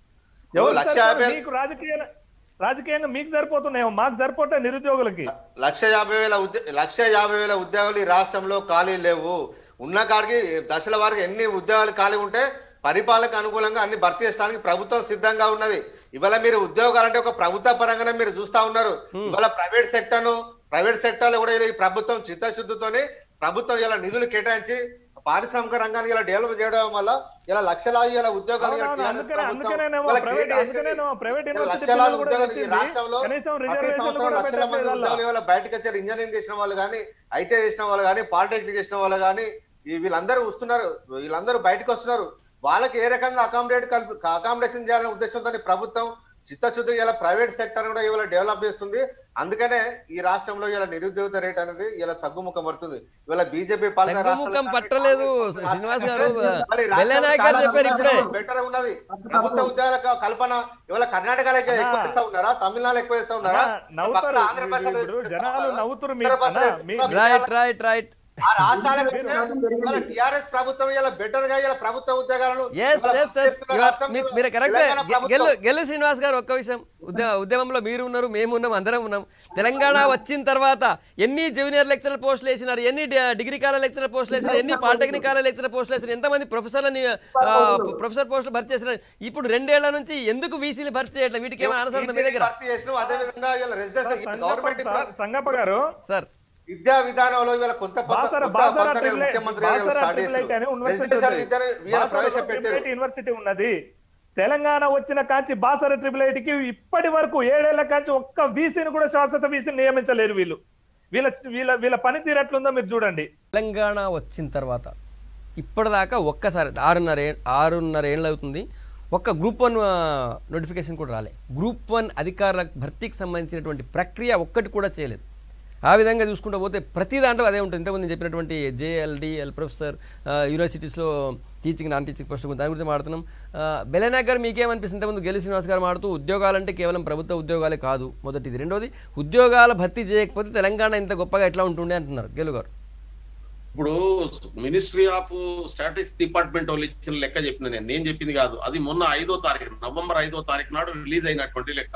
ఎవరు లక్ష సరిపోరు? యాభై- మీకు రాజకీయ రాజకీయంగా మీకు సరిపోతున్నాయి మాకు సరిపోతాయి నిరుద్యోగులకి లక్ష యాభై వేల ఉద్య లక్ష యాభై వేల ఉద్యోగాలు ఈ రాష్ట్రంలో ఖాళీ లేవు ఉన్న కాడికి దశల వారికి ఎన్ని ఉద్యోగాలు ఖాళీ ఉంటే పరిపాలనకు అనుకూలంగా అన్ని భర్తీ చేయడానికి ప్రభుత్వం సిద్ధంగా ఉన్నది ఇవాళ మీరు ఉద్యోగాలు అంటే ఒక ప్రభుత్వ పరంగానే మీరు చూస్తా ఉన్నారు ఇవాళ ప్రైవేట్ సెక్టర్ ను ప్రైవేట్ సెక్టర్ లో కూడా ఈ ప్రభుత్వం చిత్తశుద్ధితోని ప్రభుత్వం ఇలా నిధులు కేటాయించి పారిశ్రామిక రంగాన్ని ఇలా డెవలప్ చేయడం వల్ల ఇలా లక్షలాది వేల ఉద్యోగాలు ఇలా అవునవును, TRS అందుకనే ప్రభుత్వం అందుకనేనేమో ఇలా ప్రైవేట్ create చేసింది. అందుకనేమో ప్రైవేట్ ఇలా యూనివర్సిటీ లక్షలాది పిల్లలు కూడా ఉద్యోగాలు ఈ తెచ్చింది. రాష్ట్రంలో కనీసం ప్రతి రిజర్వేషన్లు సంవత్సరం కూడా లక్షల మంది పెట్టట్లేదు ఉద్యోగులు ఇవాళ బయటకు వచ్చారు ఇంజనీరింగ్ చేసిన వాళ్ళు కానీ ఐటీఐ చేసిన వాళ్ళు కానీ పాలిటెక్నిక్ చేసిన వాళ్ళు కానీ ఈ వీళ్ళందరూ వస్తున్నారు వీళ్ళందరూ బయటకు వస్తున్నారు వాళ్ళకి ఏ రకంగా అకామిడేట్ కల్పి అకామిడేషన్ చేయాలనే ఉద్దేశంతో ప్రభుత్వం చిత్తశుద్ధి ఇలా ప్రైవేట్ సెక్టర్ కూడా ఇవాళ డెవలప్ చేస్తుంది అందుకనే ఈ రాష్ట్రంలో ఇలా నిరుద్యోగ రేట్ అనేది ఇలా తగ్గుముఖం పడుతుంది ఇవాళ బీజేపీ తగ్గుముఖం పట్టలేదు శ్రీనివాస్ గారు వెల్లనాయక్ గారు చెప్పారు ఇప్పుడే బెటర్ ఉన్నది ప్రభుత్వ ఉద్యోగాల క- కల్పన ఇవాళ కర్ణాటకలో ఎక్కువ అన్నా. ఇస్తా ఉన్నారా తమిళనాడు ఎక్కువ ఇస్తా ఉన్నారా అన్నా, నవ్వుతారు పక్కన ఆంధ్రప్రదేశ్ ఇప్పుడు ఇస్తా జనాలు ఉన్నారా? నవ్వుతురు మీ ఉత్తరప్రదేశ్, అన్నా, మీ- ఉత్తరప్రదేశ్ రైట్ రైట్ రైట్ ఆ రాష్ట్రాలకు ఇవాళ టిఆర్ఎస్ ప్రభుత్వం ఇలా బెటర్ గా ఇలా ప్రభుత్వ ఉద్యోగాలను ఎస్ ఇవాళ ఎస్ ఎస్ చేస్తున్న రాష్ట్రంలో మీరు కరెక్ట్ తెలంగాణ ప్రభుత్వం. గెల్లు గెల్లు శ్రీనివాస్ గారు ఒక్క విషయం ఉద్య ఉద్యమంలో మీరు ఉన్నారు మేము ఉన్నాం అందరం ఉన్నాం తెలంగాణ వచ్చిన తర్వాత ఎన్ని జూనియర్ లెక్చరర్ పోస్టులు వేసినారు ఎన్ని డి- డిగ్రీ కాల లెక్చరర్ పోస్టులు వేసినారు ఎన్ని పాలిటెక్నిక్ కాల లెక్చరర్ పోస్టులు వేసినారు ఎంతమంది ప్రొఫెసర్లని ఆ, ప్రొఫెసర్ పోస్టులు భర్తీ చేసినారు ఇప్పుడు రెండేళ్ల నుంచి ఎందుకు వీసీలు భర్తీ చేయట్లేదు వీటికి ఏమైనా అనుసరం మీ దగ్గర భర్తీ చేసినాం అదే విధంగా ఇలా రెసిడెన్స్ గవర్నమెంట్ సంగప్ప సంగప్ప గారు సార్ విద్యా విధానంలో ఇవాళ కొత్త పద్ధ- బాసర కొత్త బాసర పద్ధతిని ట్రిపుల్ ముఖ్యమంత్రి గారు బాసర స్టార్ట్ ట్రిపుల్ ఐటీ అనే చేశారు. యూనివర్సిటీ రెసిడెన్షియల్ ఉంది. విద్యను వీళ్ళ బాసరలో ప్రవేశపెట్టారు ట్రిపుల్ ఐటీ యూనివర్సిటీ ఉన్నది తెలంగాణ వచ్చిన కాంచి బాసర ట్రిపుల్ ఐటీకి ఇప్పటి వరకు ఏడేళ్ల కాంచి ఒక్క వీసీని కూడా శాశ్వత వీసీని నియమించలేరు వీళ్ళు వీళ్ళ వీళ్ళ వీళ్ళ పనితీరు ఎట్లుందో మీరు చూడండి తెలంగాణ వచ్చిన తర్వాత ఇప్పటిదాకా ఒక్కసారి ఆరున్నర ఏ ఆరున్నర ఏళ్ళు అవుతుంది ఒక్క గ్రూప్ వన్ నోటిఫికేషన్ కూడా రాలే గ్రూప్ వన్ అధికారుల భర్తీకి సంబంధించినటువంటి ప్రక్రియ ఒక్కటి కూడా చేయలేదు ఆ విధంగా చూసుకుంటూ పోతే ప్రతి దాంట్లో అదే ఉంటుంది ఇంతకుముందు నేను చెప్పినటువంటి జేఎల్డి ఎల్ ప్రొఫెసర్ ఆ, యూనివర్సిటీస్లో టీచింగ్ నాన్ టీచింగ్ పోస్ట్ గురించి దాని గురించి మాట్లాడుతున్నాం ఆ, బెలనాయక్ గారు మీకేమనిపిస్తుంది ఇంతకుముందు గెలి శ్రీనివాస్ గారు మాడుతూ ఉద్యోగాలంటే కేవలం ప్రభుత్వ ఉద్యోగాలే కాదు మొదటిది రెండోది ఉద్యోగాల భర్తీ చేయకపోతే తెలంగాణ ఇంత గొప్పగా ఎట్లా ఉంటుండే అంటున్నారు గెలు గారు ఇప్పుడు మినిస్ట్రీ ఆఫ్ స్టాటిస్టిక్స్ డిపార్ట్మెంట్ వాళ్ళు ఇచ్చిన లెక్క చెప్పిన నేను నేను చెప్పింది కాదు అది మొన్న ఐదో తారీఖు నవంబర్ ఐదో తారీఖు నాడు రిలీజ్ అయినటువంటి లెక్క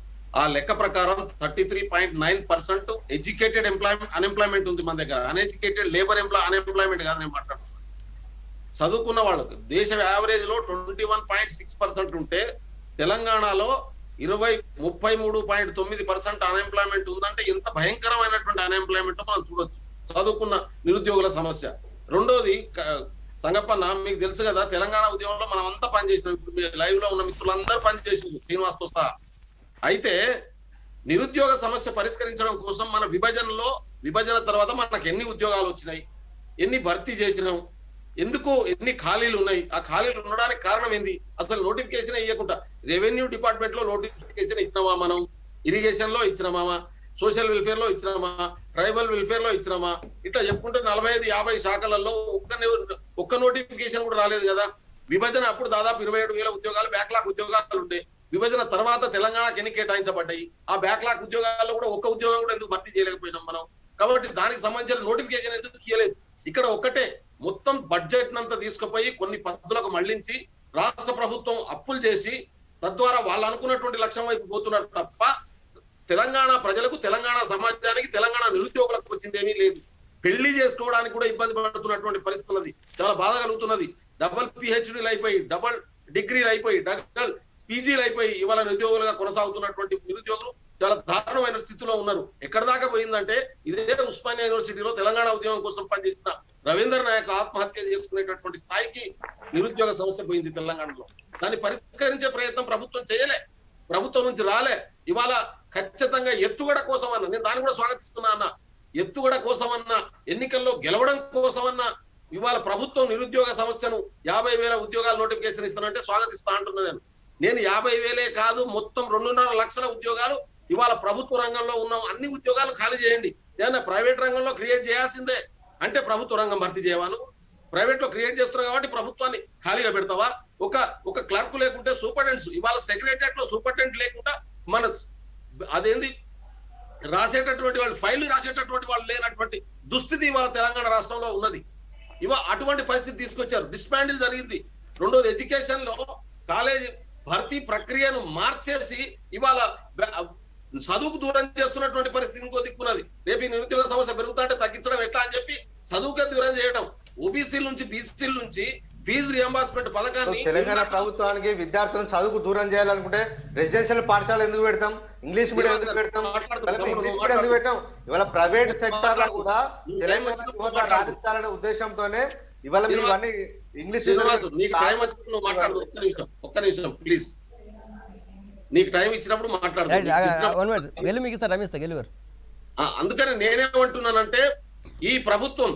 ఆ లెక్క ప్రకారం thirty three point nine percent educated employment unemployment ఉంది మన దగ్గర అన్ఎడ్యుకేటెడ్ లేబర్ ఎంప్లాయ్ అన్ఎంప్లాయ్మెంట్ కాదు నేను మాట్లాడుతున్నాను చదువుకున్న వాళ్ళకు దేశ యావరేజ్ లో twenty one point six percent ఉంటే తెలంగాణలో ఇరవై ముప్పై మూడు పాయింట్ తొమ్మిది పర్సెంట్ అన్ఎంప్లాయ్మెంట్ ఉందంటే ఎంత భయంకరమైనటువంటి అన్ఎంప్లాయ్మెంట్ మనం చూడొచ్చు చదువుకున్న నిరుద్యోగుల సమస్య రెండోది క- సంగప్పన్న మీకు తెలుసు కదా తెలంగాణ ఉద్యమంలో మనం అంతా పనిచేసినాం ఇప్పుడు మీ లైవ్ లో ఉన్న మిత్రులందరూ పనిచేసింది శ్రీనివాస్తో సహా అయితే నిరుద్యోగ సమస్య పరిష్కరించడం కోసం మన విభజనలో విభజన తర్వాత మనకు ఎన్ని ఉద్యోగాలు వచ్చినాయి ఎన్ని భర్తీ చేసినాం ఎందుకు ఎన్ని ఖాళీలు ఉన్నాయి ఆ ఖాళీలు ఉండడానికి కారణం ఏంది అసలు నోటిఫికేషన్ ఇవ్వకుండా రెవెన్యూ డిపార్ట్మెంట్ లో నోటిఫికేషన్ ఇచ్చినామా మనం ఇరిగేషన్ లో ఇచ్చినామా సోషల్ వెల్ఫేర్ లో ఇచ్చినామా ట్రైబల్ వెల్ఫేర్ లో ఇచ్చినామా ఇట్లా చెప్పుకుంటే నలభై ఐదు యాభై శాఖలలో ఒక్క నే- ఒక్క నోటిఫికేషన్ కూడా రాలేదు కదా విభజన అప్పుడు దాదాపు ఇరవై ఏడు వేల ఉద్యోగాలు బ్యాక్లాగ్ ఉద్యోగాలు ఉండే విభజన తర్వాత తెలంగాణకి ఎన్ని కేటాయించబడ్డాయి ఆ బ్యాక్లాగ్ ఉద్యోగాల్లో కూడా ఒక్క ఉద్యోగం కూడా ఎందుకు భర్తీ చేయలేకపోయినాం మనం కాబట్టి దానికి సంబంధించిన నోటిఫికేషన్ ఎందుకు ఇవ్వలేదు ఇక్కడ ఒక్కటే మొత్తం బడ్జెట్ నంతా తీసుకుపోయి కొన్ని పద్ధతులకు మళ్లించి రాష్ట్ర ప్రభుత్వం అప్పులు చేసి తద్వారా వాళ్ళు అనుకున్నటువంటి లక్ష్యం వైపు పోతున్నారు తప్ప తెలంగాణ ప్రజలకు తెలంగాణ సమాజానికి తెలంగాణ నిరుద్యోగులకు వచ్చిందేమీ లేదు పెళ్లి చేసుకోవడానికి కూడా ఇబ్బంది పడుతున్నటువంటి పరిస్థితి ఉన్నది చాలా బాధ కలుగుతున్నది డబల్ పిహెచ్డీలు అయిపోయి డబల్ డిగ్రీలు అయిపోయి డబల్ పీజీలు అయిపోయి ఇవాళ నిరుద్యోగులుగా కొనసాగుతున్నటువంటి నిరుద్యోగులు చాలా దారుణమైన స్థితిలో ఉన్నారు ఎక్కడ దాకా పోయిందంటే ఇదే ఉస్మానియా యూనివర్సిటీలో తెలంగాణ ఉద్యమం కోసం పనిచేసిన రవీంద్ర నాయక్ ఆత్మహత్య చేసుకునేటటువంటి స్థాయికి నిరుద్యోగ సమస్య పోయింది తెలంగాణలో దాన్ని పరిష్కరించే ప్రయత్నం ప్రభుత్వం చేయలే ప్రభుత్వం నుంచి రాలే ఇవాళ ఖచ్చితంగా ఎత్తుగడ కోసం అన్న నేను దాన్ని కూడా స్వాగతిస్తున్నా అన్న ఎత్తుగడ కోసం అన్న ఎన్నికల్లో గెలవడం కోసం అన్న ఇవాళ ప్రభుత్వం నిరుద్యోగ సమస్యను యాభై వేల ఉద్యోగాల నోటిఫికేషన్ ఇస్తానంటే స్వాగతిస్తా అంటున్నా నేను నేను యాభై వేలే కాదు మొత్తం రెండున్నర లక్షల ఉద్యోగాలు ఇవాళ ప్రభుత్వ రంగంలో ఉన్న అన్ని ఉద్యోగాలు ఖాళీ చేయండి ఏదైనా ప్రైవేట్ రంగంలో క్రియేట్ చేయాల్సిందే అంటే ప్రభుత్వ రంగం భర్తీ చేయవాను ప్రైవేట్ లో క్రియేట్ చేస్తున్నావు కాబట్టి ప్రభుత్వాన్ని ఖాళీగా పెడతావా ఒక ఒక క్లర్క్ లేకుంటే సూపరింటెండెంట్స్ ఇవాళ సెక్రటరియట్ లో సూపరింటెండెంట్ లేకుండా మన అదేంది రాసేటటువంటి వాళ్ళు ఫైల్ రాసేటటువంటి వాళ్ళు లేనటువంటి దుస్థితి ఇవాళ తెలంగాణ రాష్ట్రంలో ఉన్నది ఇవ అటువంటి పరిస్థితి తీసుకొచ్చారు డిస్పాండిల్ జరిగింది రెండోది ఎడ్యుకేషన్ లో కాలేజీ భర్తీ ప్రక్రియను మార్చేసి ఇవాళ బ- చదువుకు దూరం చేస్తున్నటువంటి పరిస్థితి ఇంకో దిక్కున్నది రేపు ఈ నిరుద్యోగ సమస్య పెరుగుతుంటే తగ్గించడం ఎట్లా అని చెప్పి చదువుకే దూరం చేయడం ఓబీసీల నుంచి బీసీల నుంచి ఫీజు రియంబర్స్మెంట్ పథకాన్ని తెలంగాణ ప్రభుత్వానికి విద్యార్థులను చదువుకు దూరం చేయాలనుకుంటే రెసిడెన్షియల్ పాఠశాల ఎందుకు పెడతాం ఇంగ్లీష్ మీడియం ఎందుకు పెడతాం మాట్లాడుతూ కనుక తమ్ముడు ఇంగ్లీష్ నువ్వు మీడియం ఎందుకు పెట్టాం ఇవాళ ప్రైవేట్ నువ్వు సెక్టార్ లో మాట్లాడు. కూడా నువ్వు తెలంగాణ టైం వచ్చినప్పుడు యువత మాట్లాడు. రాణించాలనే ఉద్దేశంతోనే ఇవాళ మీరు శ్రీనివాస్, ఇవన్నీ ఇంగ్లీష్ శ్రీనివాసు నీకు టైం వచ్చినప్పుడు నువ్వు మాట్లాడు ఒక్క నిమిషం ఒక్క నిమిషం ప్లీజ్ నీకు టైం ఇచ్చినప్పుడు మాట్లాడు రైట్ నీకు చెప్పినప్పుడు- వన్ మినిట్ గెలు మీకు ఇస్తా రమేష్ గెలు గారు ఆ, అందుకని నేనేమంటున్నానంటే ఈ ప్రభుత్వం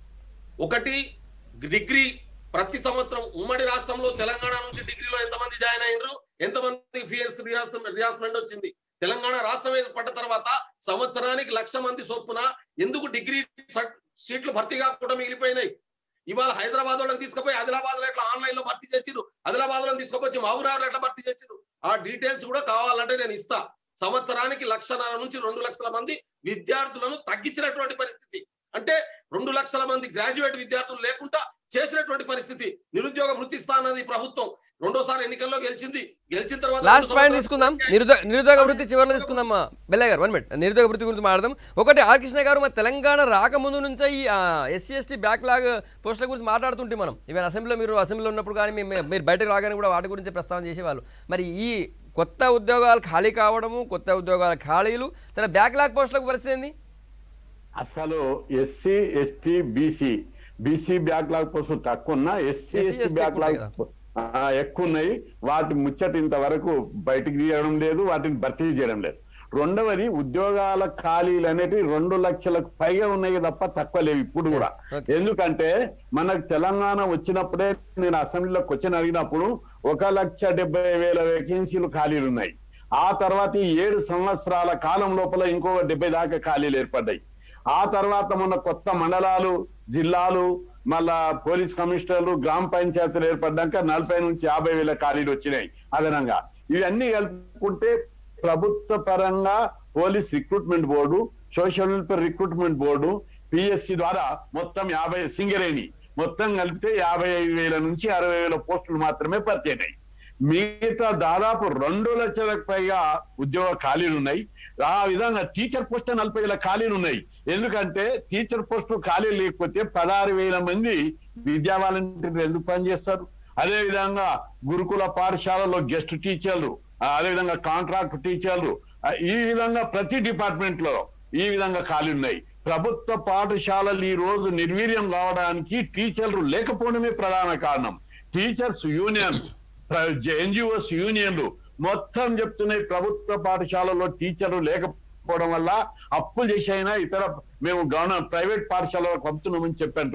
ఒకటి డిగ్రీ ప్రతి సంవత్సరం ఉమ్మడి రాష్ట్రంలో తెలంగాణ నుంచి డిగ్రీలో ఎంతమంది జాయిన్ అయినరు ఎంతమంది ఫియర్స్ రియాస్మెంట్ వచ్చింది తెలంగాణ రాష్ట్రం ఏర్పడ్డ తర్వాత సంవత్సరానికి లక్ష మంది చొప్పున ఎందుకు డిగ్రీ సట్- సీట్లు భర్తీ కాకుండా మిగిలిపోయినాయి ఇవాళ హైదరాబాద్ వాళ్ళకి తీసుకుపోయి ఆదిలాబాద్ లో ఎట్లా ఆన్లైన్ లో భర్తీ చేసిరు ఆదిలాబాద్ లో తీసుకుపోయి మహబూబ్నగర్ ఎట్లా భర్తీ చేసిరు ఆ డీటెయిల్స్ కూడా కావాలంటే నేను ఇస్తా సంవత్సరానికి లక్షన్నర నుంచి రెండు లక్షల మంది విద్యార్థులను తగ్గించినటువంటి పరిస్థితి అంటే రెండు లక్షల మంది గ్రాడ్యుయేట్ విద్యార్థులు లేకుండా చేసినటువంటి పరిస్థితి నిరుద్యోగ వృత్తి స్థానది ప్రభుత్వం రెండోసారి ఎన్నికల్లో గెలిచింది గెలిచిన తర్వాత లాస్ట్ రెండు పాయింట్ సంవత్సరాలు తీసుకుందాం నిరుద్యోగ నిరుద్యోగ వృత్తి చివరిలో తీసుకుందాం మా బెల్లయ్య గారు వన్ మినిట్ నిరుద్యోగ వృత్తి గురించి మాట్లాడదాం ఒకటి ఆర్ కృష్ణ గారు మన తెలంగాణ రాకముందు నుంచే ఈ ఎస్సీ ఎస్టీ బ్యాక్లాగ్ పోస్టుల గురించి మాట్లాడుతుంటే మనం ఈవెన్ అసెంబ్లీలో మీరు అసెంబ్లీలో ఉన్నప్పుడు కానీ మీ- మీరు బయటకు రాగానే కూడా వాటి గురించి ప్రస్తావన చేసేవాళ్ళు మరి ఈ కొత్త ఉద్యోగాలు ఖాళీ కావడము కొత్త ఉద్యోగాల ఖాళీలు తర్వాత బ్యాక్లాగ్ పోస్టులకు పరిస్థితి ఏంది అసలు SC ST BC BC backlog పోస్టులు తక్కువ ఉన్నా SC SC, ST ST backlog ఎక్కువ ఎక్కువ ఉన్నాయి వాటి ముచ్చట ఇంతవరకు బయటికి తీయడం లేదు వాటిని భర్తీ చేయడం లేదు రెండవది ఉద్యోగాల ఖాళీలు అనేటివి రెండు లక్షలకు పైగా ఉన్నాయి తప్ప తక్కువ లేవు ఇప్పుడు కూడా Yes, okay. ఎందుకంటే మనకు తెలంగాణ వచ్చినప్పుడే నేను అసెంబ్లీలో క్వశ్చన్ అడిగినప్పుడు ఒక లక్ష డెబ్బై వేల వేకెన్సీలు ఖాళీలు ఉన్నాయి ఆ తర్వాత ఈ ఏడు సంవత్సరాల కాలం లోపల ఇంకో డెబ్బై దాకా ఖాళీలు ఏర్పడ్డాయి ఆ తర్వాత మన కొత్త మండలాలు జిల్లాలు మళ్ళా పోలీస్ కమిషనర్లు గ్రామ పంచాయతీలు ఏర్పడ్డాక నలభై నుంచి యాభై వేల ఖాళీలు వచ్చినాయి అదనంగా ఇవన్నీ కలుపుకుంటే ప్రభుత్వ పరంగా police recruitment board social welfare recruitment board PSC ద్వారా మొత్తం యాభై సింగరేణి మొత్తం కలిపితే యాభై ఐదు వేల నుంచి అరవై వేల పోస్టులు మాత్రమే భర్తీ అయినాయి మిగతా దాదాపు రెండు లక్షలకు పైగా ఉద్యోగ ఖాళీలు ఉన్నాయి ఆ విధంగా టీచర్ పోస్ట్ నలభై వేల ఖాళీలు ఉన్నాయి ఎందుకంటే టీచర్ పోస్టు ఖాళీ లేకపోతే పదహారు వేల మంది విద్యా వాలంటీర్లు ఎందుకు పనిచేస్తారు అదే విధంగా గురుకుల పాఠశాలలో గెస్ట్ టీచర్లు ఆ, అదే విధంగా కాంట్రాక్ట్ టీచర్లు ఆ, ఈ విధంగా ప్రతి డిపార్ట్మెంట్ లో ఈ విధంగా ఖాళీ ఉన్నాయి ప్రభుత్వ పాఠశాలలు ఈ రోజు నిర్వీర్యం కావడానికి టీచర్లు లేకపోవడమే ప్రధాన కారణం టీచర్స్ యూనియన్ ఎన్జిఓస్ యూనియన్లు మొత్తం చెప్తున్నాయి ప్రభుత్వ పాఠశాలలో టీచర్లు లేకపోవడం వల్ల అప్పులు చేసైనా ఇతర మేము గవర్నమెంట్ ప్రైవేట్ పాఠశాలకు పంపుతున్నామని చెప్పి అంటున్నారు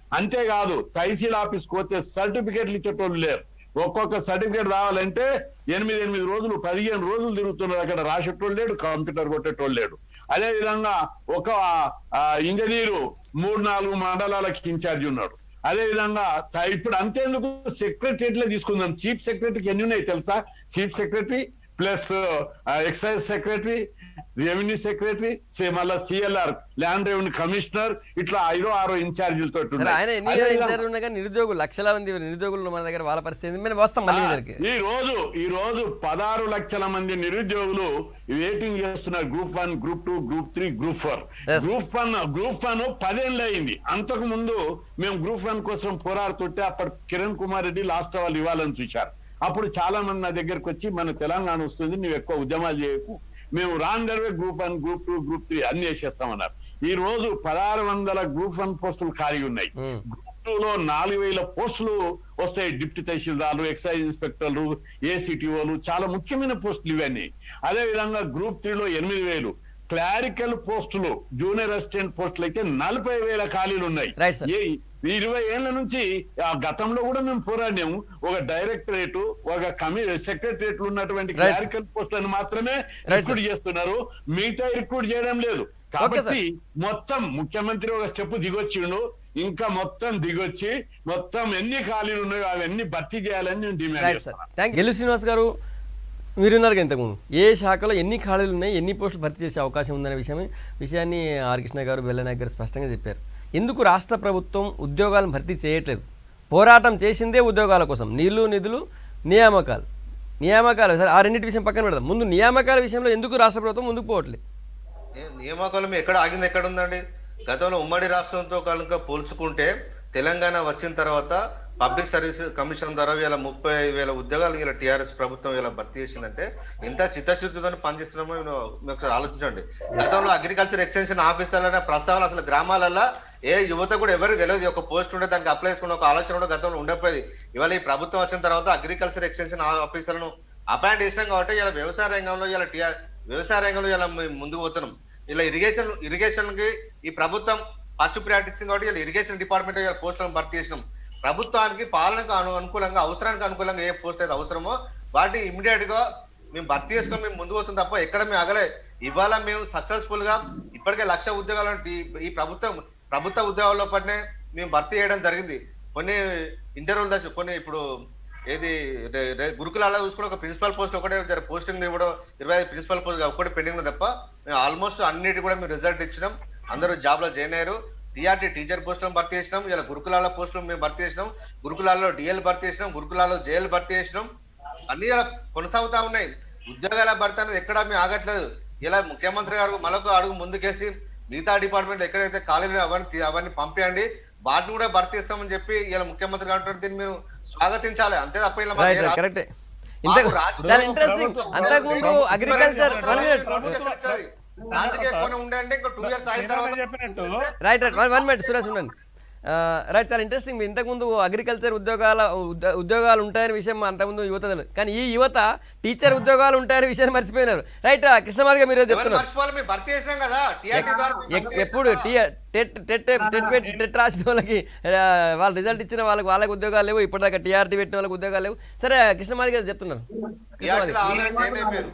అంతేకాదు తహసీల్ ఆఫీస్ పోతే సర్టిఫికేట్లు ఇచ్చేటోళ్ళు లేరు ఒక్కొక్క సర్టిఫికేట్ రావాలంటే ఎనిమిది ఎనిమిది రోజులు పదిహేను రోజులు తిరుగుతున్నారు అక్కడ రాసేటోళ్ళు లేడు కంప్యూటర్ కొట్టేటోళ్ళు లేడు అదే విధంగా ఒక ఆ, ఇంజనీరు మూడు నాలుగు మండలాలకి ఇన్ఛార్జ్ ఉన్నాడు అదే విధంగా త- ఇప్పుడు అంతేందుకు సెక్రటరియట్లే తీసుకుందాం చీఫ్ సెక్రటరీకి ఎన్ని ఉన్నాయి తెలుసా chief secretary plus excise secretary revenue secretary మళ్ళీ సిఎల్ఆర్ ల్యాండ్ రెవెన్యూ కమిషనర్ ఇట్లా ఐదో ఆరో ఇన్ఛార్జీలతో సరే ఆయన ఎన్ని ఇన్ఛార్జ్ ఉన్నా కానీ నిరుద్యోగులు లక్షల మంది నిరుద్యోగులు ఉన్న మన దగ్గర వాళ్ళ పరిస్థితి ఏంది? మేము వస్తాం మళ్ళీ మీ దగ్గరికి ఈ రోజు ఈ రోజు పదహారు లక్షల మంది నిరుద్యోగులు వెయిటింగ్ చేస్తున్నారు group one group two group three group four Yes. Group one group one పదేళ్ళు అయింది అంతకు ముందు మేము గ్రూప్ వన్ కోసం పోరాడుతుంటే అప్పటి కిరణ్ కుమార్ రెడ్డి లాస్ట్ వాళ్ళు ఇవ్వాలని చూశారు అప్పుడు చాలా మంది నా దగ్గరకు వచ్చి మన తెలంగాణ వస్తుంది నువ్వు ఎక్కువ ఉద్యమాలు చేయకు మేము రాంగర్వే group one group two group three అన్ని వేసేస్తామన్నారు ఈ రోజు పదహారు వందల గ్రూప్ వన్ పోస్టులు ఖాళీ ఉన్నాయి Hmm. గ్రూప్ టూ లో నాలుగు వేల పోస్టులు వస్తాయి డిప్యూటీ తహసీల్దార్లు ఎక్సైజ్ ఇన్స్పెక్టర్లు ఏసీటీఓలు చాలా ముఖ్యమైన పోస్టులు ఇవన్నీ అదే విధంగా గ్రూప్ త్రీలో ఎనిమిది వేలు క్లారికల్ పోస్టులు జూనియర్ అసిస్టెంట్ పోస్టులు అయితే నలభై వేల ఖాళీలు ఉన్నాయి Right, sir. ఏ- ఈ ఇరవై ఏళ్ల నుంచి ఆ గతంలో కూడా మేము పోరాడాము ఒక డైరెక్టరేట్ ఒక కమి సెక్రటరేట్ ఉన్నటువంటి Right, sir. క్లారికల్ పోస్టులను మాత్రమే Right, రిక్రూట్ చేస్తున్నారు మిగతా రిక్రూట్ చేయడం లేదు కాబట్టి మొత్తం ముఖ్యమంత్రి ఒక స్టెప్ దిగొచ్చిండు ఇంకా మొత్తం దిగొచ్చి మొత్తం ఎన్ని ఖాళీలు ఉన్నాయో అవన్నీ భర్తీ చేయాలని నేను డిమాండ్ రైట్ సార్ చేస్తున్నాను థ్యాంక్ గెలు శ్రీనివాస్ గారు మీరున్నారు కదా ఇంతకుముందు ఏ శాఖలో ఎన్ని ఖాళీలు ఉన్నాయి ఎన్ని పోస్టులు భర్తీ చేసే అవకాశం ఉందనే విషయం విషయాన్ని ఆర్ కృష్ణ గారు బెల్లనాయక్ గారు స్పష్టంగా చెప్పారు ఎందుకు రాష్ట్ర ప్రభుత్వం ఉద్యోగాలను భర్తీ చేయట్లేదు పోరాటం చేసిందే ఉద్యోగాల కోసం నీళ్లు నిధులు నియామకాలు నియామకాలు సరే ఆ రెండింటి విషయం పక్కన పెడదాం ముందు నియామకాల విషయంలో ఎందుకు రాష్ట్ర ప్రభుత్వం ముందుకు పోవట్లేదు ఏ- నియామకాలం ఎక్కడ ఆగింది ఎక్కడ ఉందండి గతంలో ఉమ్మడి రాష్ట్రంతో కనుక పోల్చుకుంటే తెలంగాణ వచ్చిన తర్వాత పబ్లిక్ సర్వీస్ కమిషన్ ద్వారా ఇలా ముప్పై ఐదు వేల ఉద్యోగాలు ఇలా టీఆర్ఎస్ ప్రభుత్వం ఇలా భర్తీ చేసిందంటే ఇంత చిత్తశుద్ధితో పనిచేస్తున్నామో మీరు మీరు ఒకసారి ఆలోచించండి గతంలో అగ్రికల్చర్ ఎక్స్టెన్షన్ ఆఫీసర్లనే ప్రస్తావన అసలు గ్రామాలలో ఏ యువత కూడా ఎవరికి తెలియదు ఒక పోస్ట్ ఉండే దానికి అప్లై చేసుకున్న ఒక ఆలోచన కూడా గతంలో ఉండకపోయేది ఇవాళ ఈ ప్రభుత్వం వచ్చిన తర్వాత అగ్రికల్చర్ ఎక్స్టెన్షన్ ఆఫీసర్లను అపాయింట్ చేసినాం కాబట్టి ఇలా వ్యవసాయ రంగంలో ఇలా టీఆర్ వ్యవసాయ రంగంలో ఇలా మేము ముందుకు పోతున్నాం ఇలా ఇరిగేషన్ ఇరిగేషన్ కి ఈ ప్రభుత్వం ఫస్ట్ ప్రియారిటీ ఇచ్చింది కాబట్టి ఇలా ఇరిగేషన్ డిపార్ట్మెంట్ ఇలా పోస్టులను భర్తీ చేసినాం ప్రభుత్వానికి పాలనకు అను అనుకూలంగా అవసరానికి అనుకూలంగా ఏ పోస్ట్ అయితే అవసరమో వాటిని ఇమీడియట్ గా మేము భర్తీ చేసుకొని మేము ముందుకు వస్తుంది తప్ప ఎక్కడ మేము అగలే ఇవాళ మేము సక్సెస్ఫుల్ గా ఇప్పటికే లక్ష ఉద్యోగాలను ఈ- ఈ ప్రభుత్వం ప్రభుత్వ ఉద్యోగాల్లో పట్నే మేము భర్తీ చేయడం జరిగింది కొన్ని ఇంటర్వ్యూలు దశ కొన్ని ఇప్పుడు ఏది రే- రే- గురుకులాల్లో చూసుకుంటే ఒక ప్రిన్సిపల్ పోస్ట్ ఒకటే జర పోస్టింగ్ ఇవ్వడం ఇరవై ఐదు ప్రిన్సిపల్ పోస్ట్ ఒకటి పెండింగ్ తప్ప మేము ఆల్మోస్ట్ అన్నిటి కూడా మేము రిజల్ట్ ఇచ్చినాం అందరూ జాబ్ లో జాయిన్ అయ్యారు టీఆర్టీ టీచర్ పోస్టులను భర్తీ చేసినాం ఇలా గురుకులాల పోస్టులు మేము భర్తీ చేసినాం గురుకులాల్లో డిఎల్ భర్తీ చేసినాం గురుకులాల్లో జేఎల్ భర్తీ చేసినాం అన్ని ఇలా కొనసాగుతా ఉన్నాయి ఉద్యోగాల భర్తీ అనేది ఎక్కడా మేము ఆగట్లేదు ఇలా ముఖ్యమంత్రి గారు మరొక అడుగు ముందుకేసి మిగతా డిపార్ట్మెంట్ ఎక్కడైతే ఖాళీలు అవన్నీ తీ- అవన్నీ పంపించండి వాటిని కూడా భర్తీ ఇస్తామని చెప్పి ఇలా ముఖ్యమంత్రి గారు అంటున్నారు దీన్ని మీరు స్వాగతించాలి అంతే తప్ప ఇలా మాకు రైట్ ఏ రైట్ రా- కరెక్టే ఇంతకు మాకు రాజకీయ చాలా ఇంట్రెస్టింగ్ ప్రభుత్వం- అంతకుముందు ప్రభుత్వం- అగ్రికల్చర్ వన్ మినిట్ ప్రభుత్వం ఇచ్చేది. రాజకీయ కోణం ఉండే అంటే ఇంకా టూ ఇయర్స్ అయిన శ్రీరామ్ తర్వాత చెప్పినట్టు right right one one minute Suresh ఉండండి ఆ, రైట్ చాలా ఇంట్రెస్టింగ్ మీరు ఇంతకుముందు అగ్రికల్చర్ ఉద్యోగాల ఉద్య- ఉద్యోగాలు ఉంటాయనే విషయం అంతకుముందు యువత తెలియదు కానీ ఈ యువత టీచర్ ఉద్యోగాలు ఉంటాయనే విషయాన్ని మర్చిపోయినారు రైట్ కృష్ణమాదిగా మీరు ఎవరు చెప్తున్నారు మర్చిపోవాలి మేము భర్తీ చేసినాం కదా టీఆర్టీ ద్వారా మేము ఎక్- భర్తీ ఎప్పుడు చేసినాం టీ టెట్ టెట్ టెట్ పెట్- టెట్ రాసిన వాళ్ళకి ఆ, వాళ్ళ రిజల్ట్ ఇచ్చిన వాళ్ళకి వాళ్ళకి ఉద్యోగాలు లేవు ఇప్పటిదాకా టీఆర్టీ పెట్టిన వాళ్ళకి ఉద్యోగాలు లేవు సరే కృష్ణమాది గారు చెప్తున్నారు కృష్ణమాది టీఆర్టీలో ఆల్రెడీ జాయిన్ అయిపోయారు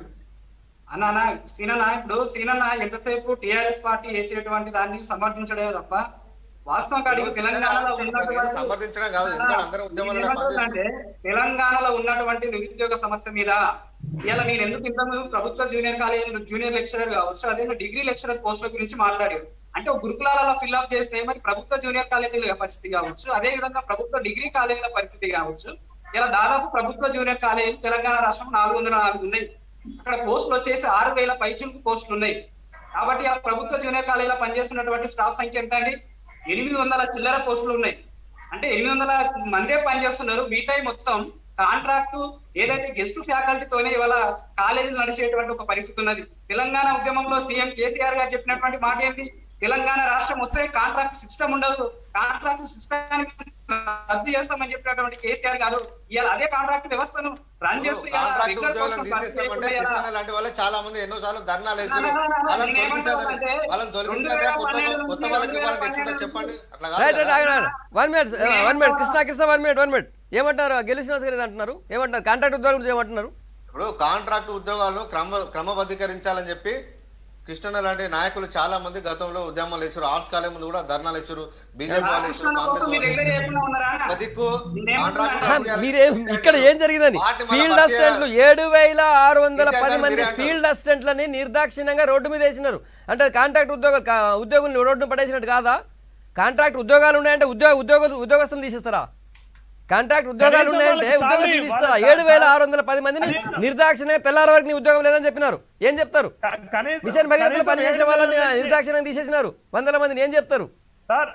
అన్న సీనన్న ఇప్పుడు సీనన్న ఎంతసేపు టిఆర్ఎస్ పార్టీ వేసేటువంటి దాన్ని సమర్థించడమే తప్ప వాస్తవం కాడికి తెలంగాణలో ఉన్నటువంటి సమర్థించడం కాదు ఎందుకంటే అందరం ఉద్యమాలలో పనిచేస్తున్నాం. అంటే తెలంగాణలో ఉన్నటువంటి నిరుద్యోగ సమస్య మీద ఇలా నేను ఎందుకు ఇంత ప్రభుత్వ జూనియర్ కాలేజ్ జూనియర్ లెక్చరర్ కావచ్చు అదే డిగ్రీ లెక్చరర్ పోస్టుల గురించి మాట్లాడారు అంటే ఒక గురుకులాలలో ఫిల్అప్ చేస్తే మరి ప్రభుత్వ జూనియర్ కాలేజీల పరిస్థితి కావచ్చు అదే విధంగా ప్రభుత్వ డిగ్రీ కాలేజీల పరిస్థితి కావచ్చు ఇలా దాదాపు ప్రభుత్వ జూనియర్ కాలేజీలు తెలంగాణ రాష్ట్రం నాలుగు వందల నాలుగు ఉన్నాయి అక్కడ పోస్టులు వచ్చేసి ఆరు వేల పైచులకు పోస్టులు ఉన్నాయి కాబట్టి ఆ ప్రభుత్వ జూనియర్ కాలేజీలో పనిచేస్తున్నటువంటి స్టాఫ్ సంఖ్య ఎంత అండి ఎనిమిది వందల చిల్లర పోస్టులు ఉన్నాయి అంటే ఎనిమిది వందల మందే పనిచేస్తున్నారు మిగతాయి మొత్తం కాంట్రాక్ట్ ఏదైతే గెస్ట్ ఫ్యాకల్టీతోనే ఇవాళ కాలేజీలు నడిచేటువంటి ఒక పరిస్థితి ఉన్నది తెలంగాణ ఉద్యమంలో సీఎం కేసీఆర్ గారు చెప్పినటువంటి మాట ఏంటి తెలంగాణ రాష్ట్రం వస్తే కాంట్రాక్ట్ సిస్టమ్ ఉండదు కాంట్రాక్ట్ సిస్టమ్ రద్దు చేస్తామని చెప్పినటువంటి కేసీఆర్ గారు ఇవాళ అదే కాంట్రాక్ట్ వ్యవస్థను రన్ చేస్తూ ఇవాళ కాంట్రాక్ట్ రెగ్యులర్ కోసం ఉద్యోగులను తీసేస్తామంటే ఇవాళ కృష్ణ లాంటి వాళ్ళు చాలా మంది ఎన్నో సార్లు ధర్నాలు వేస్తారు నా, నా, నా, నా, వాళ్ళని నేనేమంటాను తొలగించదని అంటే వాళ్ళని తొలగించాక రెండు వేల కొత్త పన్నెండు కొత్త నుంచి వాళ్ళకి రెండు వేల ఇవ్వాలని ఎట్లుందో పన్నెండు చెప్పండి అట్లా రైట్ కాదు రైట్ కదా. ఆగండి one minute one minute Krishna Krishna one minute one minute ఏమంటారు గెలిచిన గారు అంటున్నారు ఏమంటారు కాంట్రాక్ట్ ఉద్యోగం గురించి ఏమంటున్నారు ఇప్పుడు కాంట్రాక్ట్ ఉద్యోగాలను క్రమ క్రమబద్ధీకరించాలని చెప్పి కృష్ణ లాంటి నాయకులు చాలా మంది గతంలో ఉద్యమాలు వేసారు ఆర్ట్స్ కాలేజ్ ముందు కూడా ధర్నాలు వేసారు బీజేపీ వాళ్ళు వేసారు రామకృష్ణ కాంగ్రెస్ కోసం మీ వాళ్ళు దగ్గర వేసారు. ఏమన్నా ఉన్నారా అన్న? ఒక దిక్కు నేనేమంటున్నా కాంట్రాక్ట్ ఆహా, ఉద్యోగాలు మీరేం ఇక్కడ ఏం జరిగిందని వాటిని మళ్ళా ఫీల్డ్ భర్తీ అసిస్టెంట్లు ఏడు వేల ఆరు వందల తీసేద్దాం పది మంది మీరే అంటారు. ఫీల్డ్ అసిస్టెంట్లని నిర్దాక్షిణ్యంగా రోడ్డు మీద వేసినారు అంటే కాంట్రాక్ట్ ఉద్యోగ కా- ఉద్యోగుల్ని రోడ్డును పడేసినట్టు కాదా కాంట్రాక్ట్ ఉద్యోగాలు ఉన్నాయంటే ఉద్యోగ ఉద్యోగ ఉద్యోగస్తులు తీసేస్తారా కాంట్రాక్ట్ ఉద్యోగాలు కనీసం ఉన్నాయంటే వాళ్ళకి ఉద్యోగస్తులు salary, తీస్తారా వాళ్ళకి ఏడు వేల ఆరు వందల పది మందిని నిర్దాక్షిణ్యంగా తెల్లారి వరకు నీ ఉద్యోగం లేదని చెప్పినారు ఏం చెప్తారు క- కనీసం- మిషన్ భగీరథ కనీసం పని చేసిన ఏడు వాళ్ళని నెలల నుంచి- నిర్దాక్షిణ్యంగా తీసేసినారు వందల మందిని ఏం చెప్తారు సార్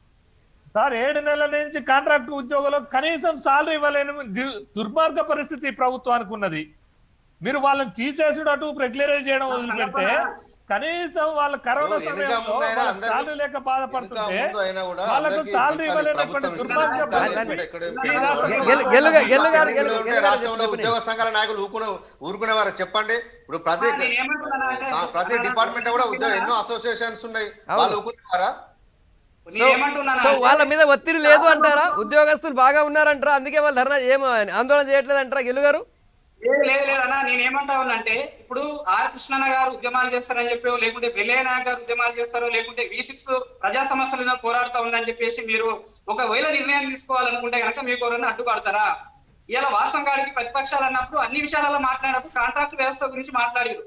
సార్ ఏడు నెలల నుంచి కాంట్రాక్ట్ ఉద్యోగులు కనీసం సాలరీ ఇవ్వలేని దు- దుర్మార్గ పరిస్థితి ఈ ప్రభుత్వానికి ఉన్నది మీరు వాళ్ళని తీసేసుడు అటు రెగ్యులరైజ్ చేయడం వదిలిపెడితే కనీసం వాళ్ళ కరోనా ఓ, వెనుక సమయంలో ముందు అయినా వాళ్ళకి అందరికీ- సాలరీ లేక బాధపడుతుంటే ఇంకా ముందు అయినా కూడా వాళ్ళకు అందరికీ సాలరీ ఇవ్వాలి. ఇవ్వలేనటువంటి ప్రభుత్వం దుర్మార్గ ఇస్తుంది. పరిస్థితి ఇక్కడ ఈ రాష్ట్ర గె- గెలు- గెలుగా- గెలుగారు- గెలు- ఉంటే గెలుగారు రాష్ట్రంలో చెప్పండి. ఉద్యోగ సంఘాల నాయకులు ఊరుకునే ఊరుకునేవారు చెప్పండి ఇప్పుడు ప్రతి ఆ, నేను ఏమంటున్నానంటే- ఆ, ప్రతి డిపార్ట్మెంట్ కూడా ఉద్యోగ ఎన్నో అసోసియేషన్స్ ఉన్నాయి అవును. వాళ్ళు ఊరుకునేవారా సో నేనేమంటున్నాను సో అంటే- వాళ్ళ మీద ఒత్తిడి లేదు అంటారా ఉద్యోగస్తులు బాగా ఉన్నారంటారా అందుకే వాళ్ళు ధర్నా ఏం ఆందోళన చేయట్లేదు అంటారా గెలుగారు లేదు లేదు లేదన్నా నేను ఏమంటా ఉన్నానంటే ఇప్పుడు ఆర్ కృష్ణన్న గారు ఉద్యమాలు చేస్తారని చెప్పి లేకుంటే వెల్లయ్య నాయక్ గారు ఉద్యమాలు చేస్తారో లేకుంటే వి సిక్స్ ప్రజా సమస్యల మీద పోరాడుతా ఉందని చెప్పేసి మీరు ఒకవేళ నిర్ణయం తీసుకోవాలనుకుంటే కనుక మీకు ఎవరైనా అడ్డుపడతారా ఇలా వాసం గాడికి ప్రతిపక్షాలు అన్నప్పుడు అన్ని విషయాలలో మాట్లాడినప్పుడు కాంట్రాక్ట్ వ్యవస్థ గురించి మాట్లాడారు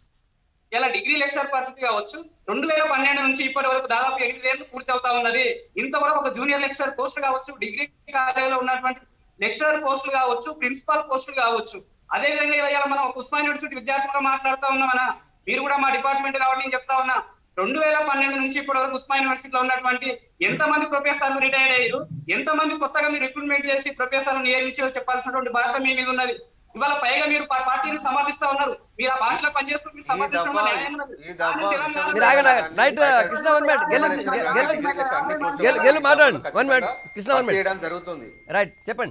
ఇలా డిగ్రీ లెక్చర్ పరిస్థితి కావచ్చు రెండు వేల పన్నెండు నుంచి ఇప్పటి వరకు దాదాపు ఎనిమిది ఏళ్ళు పూర్తి అవుతా ఉన్నది ఇంతవరకు ఒక జూనియర్ లెక్చర్ పోస్ట్ కావచ్చు డిగ్రీ కాలేజీలో ఉన్నటువంటి లెక్చరర్ పోస్టులు కావచ్చు ప్రిన్సిపాల్ పోస్టులు కావచ్చు అదే విధంగా ఇవాళ మనం ఒక ఉస్మాన్ యూనివర్సిటీ విద్యార్థులుగా మాట్లాడుతా ఉన్నామన్నా మీరు కూడా మా డిపార్ట్మెంట్ కాబట్టి నేను చెప్తా ఉన్నా రెండు వేల పన్నెండు నుంచి ఇప్పటి వరకు ఉస్మాన్ యూనివర్సిటీలో ఉన్నటువంటి ఎంత మంది ప్రొఫెసర్లు రిటైర్డ్ అయ్యారు ఎంత మంది కొత్తగా మీరు రిక్రూట్మెంట్ చేసి ప్రొఫెసర్లు నియమించారో చెప్పాల్సినటువంటి బాధ్యత మీ మీద ఉన్నది ఇవాళ పైగా మీరు పా- పార్టీని సమర్థిస్తా ఉన్నారు మీరు ఆ పార్టీలో పనిచేస్తూ మీరు ఈ సమర్థించడంలో దఫా- న్యాయం ఉన్నది. ఈ దఫా కానీ తెలంగాణ మీరు ఆగండి, ఆగండి. Right, Krishna one minute. గెలు- గెలు- గెలు- గెలు మాట్లాడండి. One minute. Krishna one minute. చేయడం జరుగుతుంది రైట్ చెప్పండి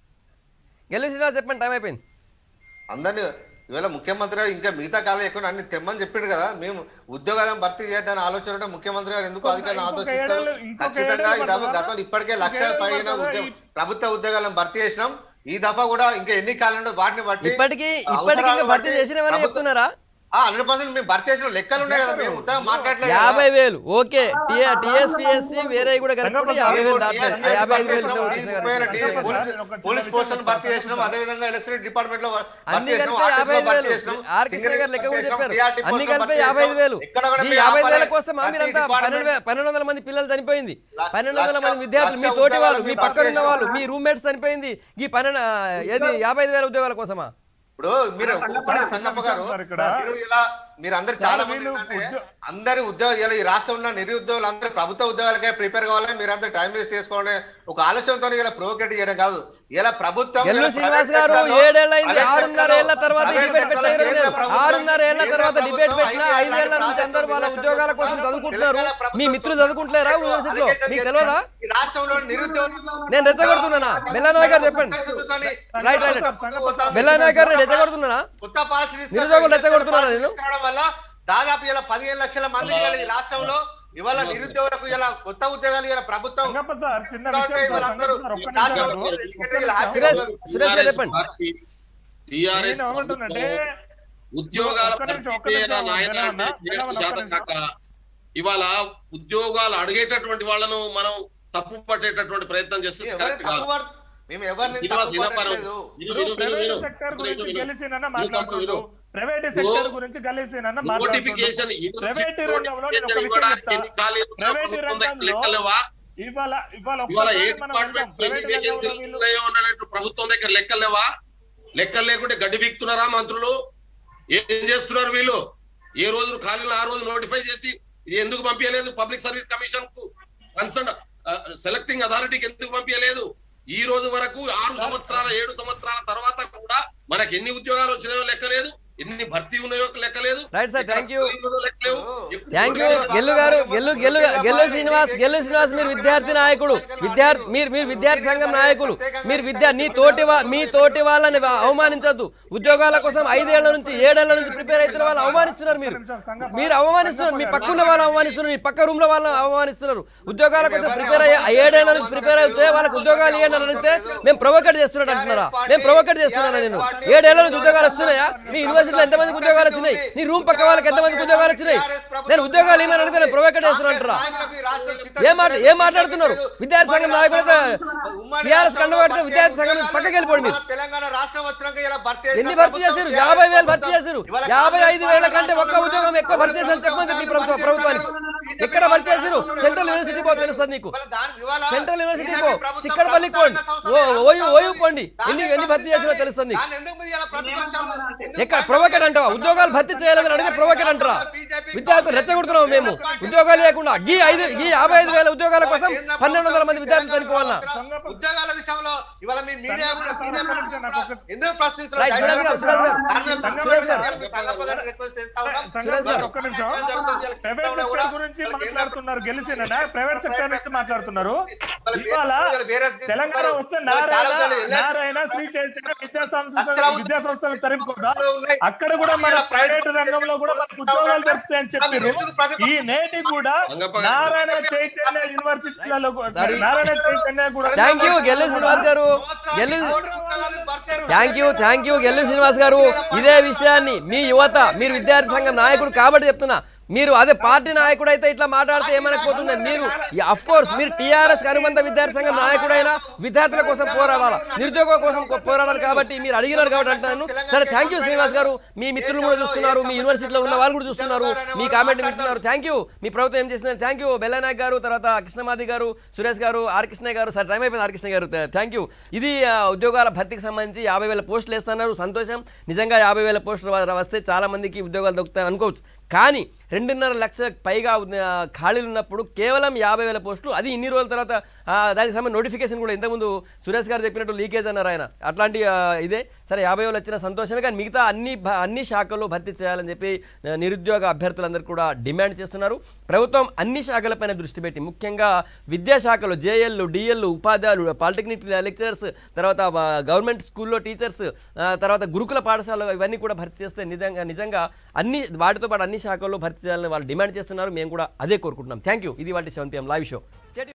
గెలు శ్రీనివాస్ చెప్పండి టైం అయిపోయింది అందరినీ ఇవాళ ముఖ్యమంత్రి గారు ఇంకా మిగతా కాలం ఎక్కువ అన్ని తెమ్మని చెప్పిండు కదా మేము ఉద్యోగాలను భర్తీ చేద్దామని ఆలోచన ఉంటే ముఖ్యమంత్రి గారు ఎందుకు ఇంకొక- అధికారులు ఇంకొక ఆలోచిస్తారు ఏడేళ్ళు- ఇంకొక ఖచ్చితంగా ఈ ఏడేళ్ళు దఫా పడుతుందా? గతంలో ఇప్పటికే ఇంకొక లక్ష ఏడేళ్ళు పైన పడుతుందా? ఉద్యోగ ఈ- ప్రభుత్వ ఉద్యోగాలను భర్తీ చేసినాం ఈ దఫా కూడా ఇంకా ఎన్ని కాలంలో వాటిని బట్టి ఇప్పటికీ ఇప్పటికీ అవసరాలను ఇంకా భర్తీ బట్టి చేసినవని ప్రభుత్వం- చెప్తున్నారా హండ్రెడ్ పర్సెంట్ మేము భర్తీ చేసిన లెక్కలు ఉన్నాయి కదా మేము ఉత్తరం మాట్లాడలేదు కదా. యాభై వేలు ఓకే టిఎస్పిఎస్సి వేరే కూడా కలుపుకుంటే యాభై వేలు దాటలేదు ఆ యాభై ఐదు వేలు చేసినాం, ఇద్దరు ఈ కృష్ణ ముప్పై వేల గారు. టీ- కృష్ణ గారు. పోలీస్- ఒక చిన్న పోలీస్ విషయం పోస్టులను భర్తీ చెప్తాను చేసినాం సార్. అదే విధంగా ఎలక్ట్రిక్ డిపార్ట్మెంట్ లో భర్తీ అన్ని చేసినాం, కలిపి ఆర్టీసీ యాభై లో ఐదు భర్తీ వేలు చేసినాం, ఆర్ కృష్ణ సింగరేణి గారు లెక్క కూడా భర్తీ చేసినాం, చెప్పారు PRT అన్ని పోస్టులను కలిపి భర్తీ యాభై ఐదు చేసినాం. వేలు ఎక్కడ కూడా ఈ మేము యాభై ఐదు వేల ఆపలేదు. కోసం మా ప్రతి మీరంతా డిపార్ట్మెంట్ పన్నెండు వే- పన్నెండు వందల మంది పిల్లలు చనిపోయింది లక్ష- పన్నెండు వందల మంది లక్ష- విద్యార్థులు మీ లక్ష తోటి వాళ్ళు ఉద్యోగాలు మీ మేము పక్కన ఉన్న భర్తీ వాళ్ళు చేసినాం. మీ రూమ్మేట్స్ చనిపోయింది ఈ పన్నెండు ఏది యాభై ఐదు వేల ఉద్యోగాల కోసమా ఇప్పుడు మీరు ఒకటే సంగప్ప గారు సార్ ఇక్కడ మీరు ఇలా మీరు అందరు సార్ చాలా మంది వీళ్ళు ఏంటంటే ఉద్యో- అందరి ఉద్యోగ ఇలా ఈ రాష్ట్రంలో ఉన్న నిరుద్యోగులు అందరూ ప్రభుత్వ ఉద్యోగాలకే ప్రిపేర్ కావాలి మీరు అందరూ టైం వేస్ట్ చేసుకోవాలి ఒక ఆలోచనతో ఇలా ప్రొవోకేట్ చేయడం కాదు ఇలా ప్రభుత్వం గెల్లు ఇలా శ్రీనివాస్ ప్రైవేట్ గారు సెక్టర్లో- ఏడేళ్ళ అయింది ప్రైవేట్ ఆరున్నర సెక్టర్లో- ఏళ్ల తర్వాత ప్రైవేట్ డిబేట్ సెక్టర్లో పెట్టారు కేంద్ర ప్రభుత్వం, ఆరున్నర ఏళ్ల కేంద్ర తర్వాత ప్రభుత్వం డిబేట్ పెట్టినా ఐదేళ్ల ఐదేళ్ల నుంచి ప్రాజెక్టు అందరూ వాళ్ళ బిజినెస్ ఉద్యోగాల కోసం తెలంగాణ చదువుకుంటున్నారు ప్రభుత్వం మీ మిత్రులు చదువుకుంటలేరా యూనివర్సిటీలో అలిగేషన్ మీకు చేస్తే తెలియదా ఈ రాష్ట్రంలో నిరుద్యోగులు నేను రెచ్చగొడుతున్నానా బెల్లనాయక్ గారు చెప్పండి రైట్ రైట్ బెల్లనాయక్ గారు నేను రెచ్చగొడుతున్నానా కొత్త పాలసీ తీసుకొచ్చి నిరుద్యోగులు రెచ్చగొడుతున్నారా నేను? తీసుకురావడం వల్ల దాదాపు ఇలా పదిహేను లక్షల మంది ఇవాళ ఈ రాష్ట్రంలో ఇవాళ నిరుద్యోగులకు ఇలా కొత్త ఉద్యోగాలు ఇలా ప్రభుత్వం సంగప్ప సార్ చిన్న కాబట్టి విషయం సార్ వీళ్ళందరూ సంగప్ప సార్ ఒక్క ఈ నిమిషం రాష్ట్రంలో సార్. ఎందుకంటే ఇలా హ్యాపీగా సురేష్ ఉన్నారు. సురేష్ గారు చెప్పండి టిఆర్ఎస్ నేను ఏమంటున్నానంటే ఉద్యోగాల ఒక్క నిమిషం, ఒక్క భర్తీ నిమిషం, నాయన వినమన్నా, అంటే ఏడు వినమన్నా, శాతం ఒక్క కాక ఇవాళ ఉద్యోగాలు అడిగేటటువంటి వాళ్ళను మనం తప్పు పట్టేటటువంటి ప్రయత్నం చేస్తే ఎవరిని కరెక్ట్ కాదు తప్పు పడ- మేము ఎవరిని శ్రీనివాస్ తప్పు వినపరం పట్టట్లేదు. విను విను విను ప్రైవేట్ విను సెక్టర్ విను, గురించి విను. గెలిచినన్న విను తమ్ముడు, మాట్లాడుతుండ్రు విను. ప్రైవేట్ ఓ, సెక్టర్ గురించి గెలిచినన్న నోటిఫికేషన్ మాట్లాడుతుండ్రు ప్రైవేట్ రంగంలో నేను ఒక విషయం ఇవ్వడానికి చెప్తా ఎన్ని ఖాళీలు ఉన్నాయో ప్రైవేట్ ప్రభుత్వం దగ్గర రంగంలో లెక్కలేవా ఇవాళ ఇవాళ ఇవాళ ఏ ఒక్కసారి మనం వెళ్దాం. డిపార్ట్మెంట్ ఎన్ని ప్రైవేట్ వేకెన్సీలు రంగంలో వీళ్ళు ఉన్నాయో అన్నట్టు ప్రభుత్వం దగ్గర లెక్కలేవా లెక్కలు లేకుంటే గడ్డి బీక్తున్నారా మంత్రులు ఏం చేస్తున్నారు వీళ్ళు ఏ రోజు ఖాళీలు ఆ రోజు నోటిఫై చేసి ఇది ఎందుకు పంపించలేదు పబ్లిక్ సర్వీస్ కమిషన్ కు కన్సర్న్ సెలెక్టింగ్ అథారిటీకి ఎందుకు పంపించలేదు ఈ రోజు వరకు ఆరు సంవత్సరాల ఏడు సంవత్సరాల తర్వాత కూడా మనకి ఎన్ని ఉద్యోగాలు వచ్చినాయో లెక్కలేదు ఎన్ని భర్తీ ఉన్నాయో లెక్కలేదు Right, sir. Thank you. ఎక్కడ లెక్కలేదు. లేవు ఎప్పుడు థ్యాంక్ యూ గెల్లు గారు గెల్లు గెల్లు గెల్లు శ్రీనివాస్ గెల్లు శ్రీనివాస్ మీరు విద్యార్థి నాయకుడు విద్యార్థి మీరు మీరు విద్యార్థి సంఘం నాయకులు మీరు విద్యా నీ తోటి వా- మీ తోటి వాళ్ళని వా- అవమానించొద్దు ఉద్యోగాల కోసం ఐదేళ్ల నుంచి ఏడేళ్ల నుంచి ప్రిపేర్ అవుతున్న వాళ్ళు అవమానిస్తున్నారు మీరు మీరు అవమానిస్తున్నారు మీ పక్కన వాళ్ళు అవమానిస్తున్నారు మీ పక్క రూమ్ లో వాళ్ళని అవమానిస్తున్నారు ఉద్యోగాల కోసం ప్రిపేర్ అయ్యే ఏడేళ్ల నుంచి ప్రిపేర్ అయితే వాళ్ళకి ఉద్యోగాలు ఇవ్వండి అని అడిగితే మేము ప్రొవోకేట్ చేస్తున్నట్టు అంటున్నారా మేము ప్రొవోకేట్ చేస్తున్నారా నేను ఏడేళ్ల నుంచి ఉద్యోగాలు వస్తున్నాయా మీ యూనివర్సిటీలో ఎంతమందికి ఉద్యోగాలు వచ్చినాయి నీ రూమ్ పక్క వాళ్ళకి ఎంతమందికి ఉద్యోగాలు వచ్చినాయి నేను ఉద్యోగాలు ఏమని అడిగితే నేను ప్రొవోకేట్ చేస్తున్నట్రా ఏం మాట ఏం మాట్లాడుతున్నారు విద్యార్థి సంఘం నాయకులు టీఆర్ఎస్ కండబడితే విద్యార్థి సంఘం నుంచి పక్కకి వెళ్ళిపోండి మీరు తెలంగాణ రాష్ట్రం వచ్చినాక ఇలా భర్తీ ఎన్ని భర్తీ చేశారు యాభై వేలు భర్తీ చేశారు యాభై ఐదు వేల కంటే ఒక్క ఉద్యోగం ఎక్కువ భర్తీ చేశారు చెప్పమని చెప్పి ప్రభుత్వ ప్రభుత్వానికి ఎక్కడ భర్తీ చేశారు సెంట్రల్ యూనివర్సిటీ పో తెలుస్తుంది నీకు సెంట్రల్ యూనివర్సిటీ పో చిక్కడపల్లికి పోండి ఓ ఓయూ ఓయూ పోండి ఎన్ని ఎన్ని భర్తీ చేసారో తెలుస్తుంది నీకు ఎక్కడ ప్రొవోకేట్ అంటావా ఉద్యోగాలు భర్తీ చేయాలని అడిగితే ప్రొవోకేట్ అంటారా విద్యార్థులు రెచ్చగొడుతున్నావు మేము ఉద్యోగాలు లేకుండా గీ ఐదు గీ యాభై ఐదు వేల ఉద్యోగాల కోసం పన్నెండు వందల మంది విద్యార్థులు చనిపోవాలన్నా ఉద్యోగాల విషయంలో ఇవాళ మీ మీడియా కూడా సంఘ- మీడియా సంఘ- కూడా నాకు ఒక- ఎందుకు ప్రశ్నిస్తున్నారు? రైట్, సురేష్ గారు, సురేష్ గారు. దాని మీద సురేష్ గారు. సంఘప గారిని రిక్వెస్ట్ చేస్తా ఉన్నాం. సురేష్ గారు. ఒక్క నిమిషం ఏం జరుగుతుంది? ప్రైవేట్ కూడా సెక్టర్ గురించి వాళ్ళకి ఏం మాట్లాడుతున్నారు గెలిచిన ప్రైవేట్ సెక్టర్ నుంచి మాట్లాడుతున్నారు వాళ్ళ ఇవాళ వేరే- వేరే తీసుకుంటారు. తెలంగాణ వస్తే చాలా నారాయణ మంది వెళ్ళారు. నారాయణ శ్రీ చైతన్య విద్యా సంస్థ లక్షల విద్యా సంస్థలు తరింపుకుందా ఉన్నాయి. అక్కడ కూడా మన ప్రైవేట్ రంగంలో కూడా మనకు ఉద్యోగాలు దొరుకుతాయని చెప్పారు ఈ నేటి కూడా నారాయణ చైతన్య యూనివర్సిటీలలో కూడా- నారాయణ చైతన్య కూడా thank you Gellu Srinivas garu Gellu thank you thank you Gellu Srinivas garu ఇదే విషయాన్ని మీ యువత మీరు విద్యార్థి సంఘం నాయకుడు కాబట్టి చెప్తున్నా మీరు అదే పార్టీ నాయకుడు అయితే ఇట్లా మాట్లాడితే ఏమనకపోతున్నారు మీరు అఫ్ కోర్స్ మీరు టీఆర్ఎస్ అనుబంధ విద్యార్థి సంఘం నాయకుడైనా విద్యార్థుల కోసం పోరాడాలి నిరుద్యోగం కోసం కొ- పోరాడాలి కాబట్టి మీరు అడిగినారు కాబట్టి అంటున్నాను సరే థ్యాంక్ యూ శ్రీనివాస్ గారు మీ మిత్రులు కూడా చూస్తున్నారు మీ యూనివర్సిటీలో ఉన్న వాళ్ళు కూడా చూస్తున్నారు మీ కామెంట్ వింటున్నారు థ్యాంక్ యూ మీ ప్రభుత్వం ఏం చేసింది థ్యాంక్ యూ బెల్లనాయక్ గారు తర్వాత కృష్ణమాది గారు సురేష్ గారు ఆర్ కృష్ణ గారు సరే టైం అయిపోయింది ఆర్ కృష్ణ గారు థ్యాంక్ యూ ఇది ఆ, ఉద్యోగాల భర్తీకి సంబంధించి యాభై వేల పోస్టులు వేస్తున్నారు సంతోషం నిజంగా యాభై వేల పోస్టులు వ- వస్తే చాలా మందికి ఉద్యోగాలు దొరుకుతాయని అనుకోవచ్చు కానీ రెండున్నర లక్షలకు పైగా ఆ, ఖాళీలు ఉన్నప్పుడు కేవలం యాభై వేల పోస్టులు అది ఇన్ని రోజుల తర్వాత ఆ, దానికి సంబంధించిన నోటిఫికేషన్ కూడా ఇంతకుముందు సురేష్ గారు చెప్పినట్టు లీకేజ్ అన్నారు ఆయన అట్లాంటి ఆ, ఇదే సరే యాభై వేలు వచ్చిన సంతోషమే కానీ మిగతా అన్ని భ- అన్ని శాఖల్లో భర్తీ చేయాలని చెప్పి ఆ, నిరుద్యోగ అభ్యర్థులందరూ కూడా డిమాండ్ చేస్తున్నారు ప్రభుత్వం అన్ని శాఖలపైన దృష్టి పెట్టి ముఖ్యంగా విద్యాశాఖలో జేఎల్ డిఎల్ ఉపాధ్యాయులు పాలిటెక్నిక్ లెక్చరర్స్ తర్వాత ఆ, గవర్నమెంట్ స్కూల్లో టీచర్స్ ఆ, తర్వాత గురుకుల పాఠశాలలో ఇవన్నీ కూడా భర్తీ చేస్తే నిజంగా నిజంగా అన్ని వాటితో పాటు అన్ని శాఖల్లో భర్తీ చేయాలని వాళ్ళు డిమాండ్ చేస్తున్నారు మేము కూడా అదే కోరుకుంటున్నాం థ్యాంక్ యూ ఇది వాటి సెవెన్ పిఎం లైవ్ షో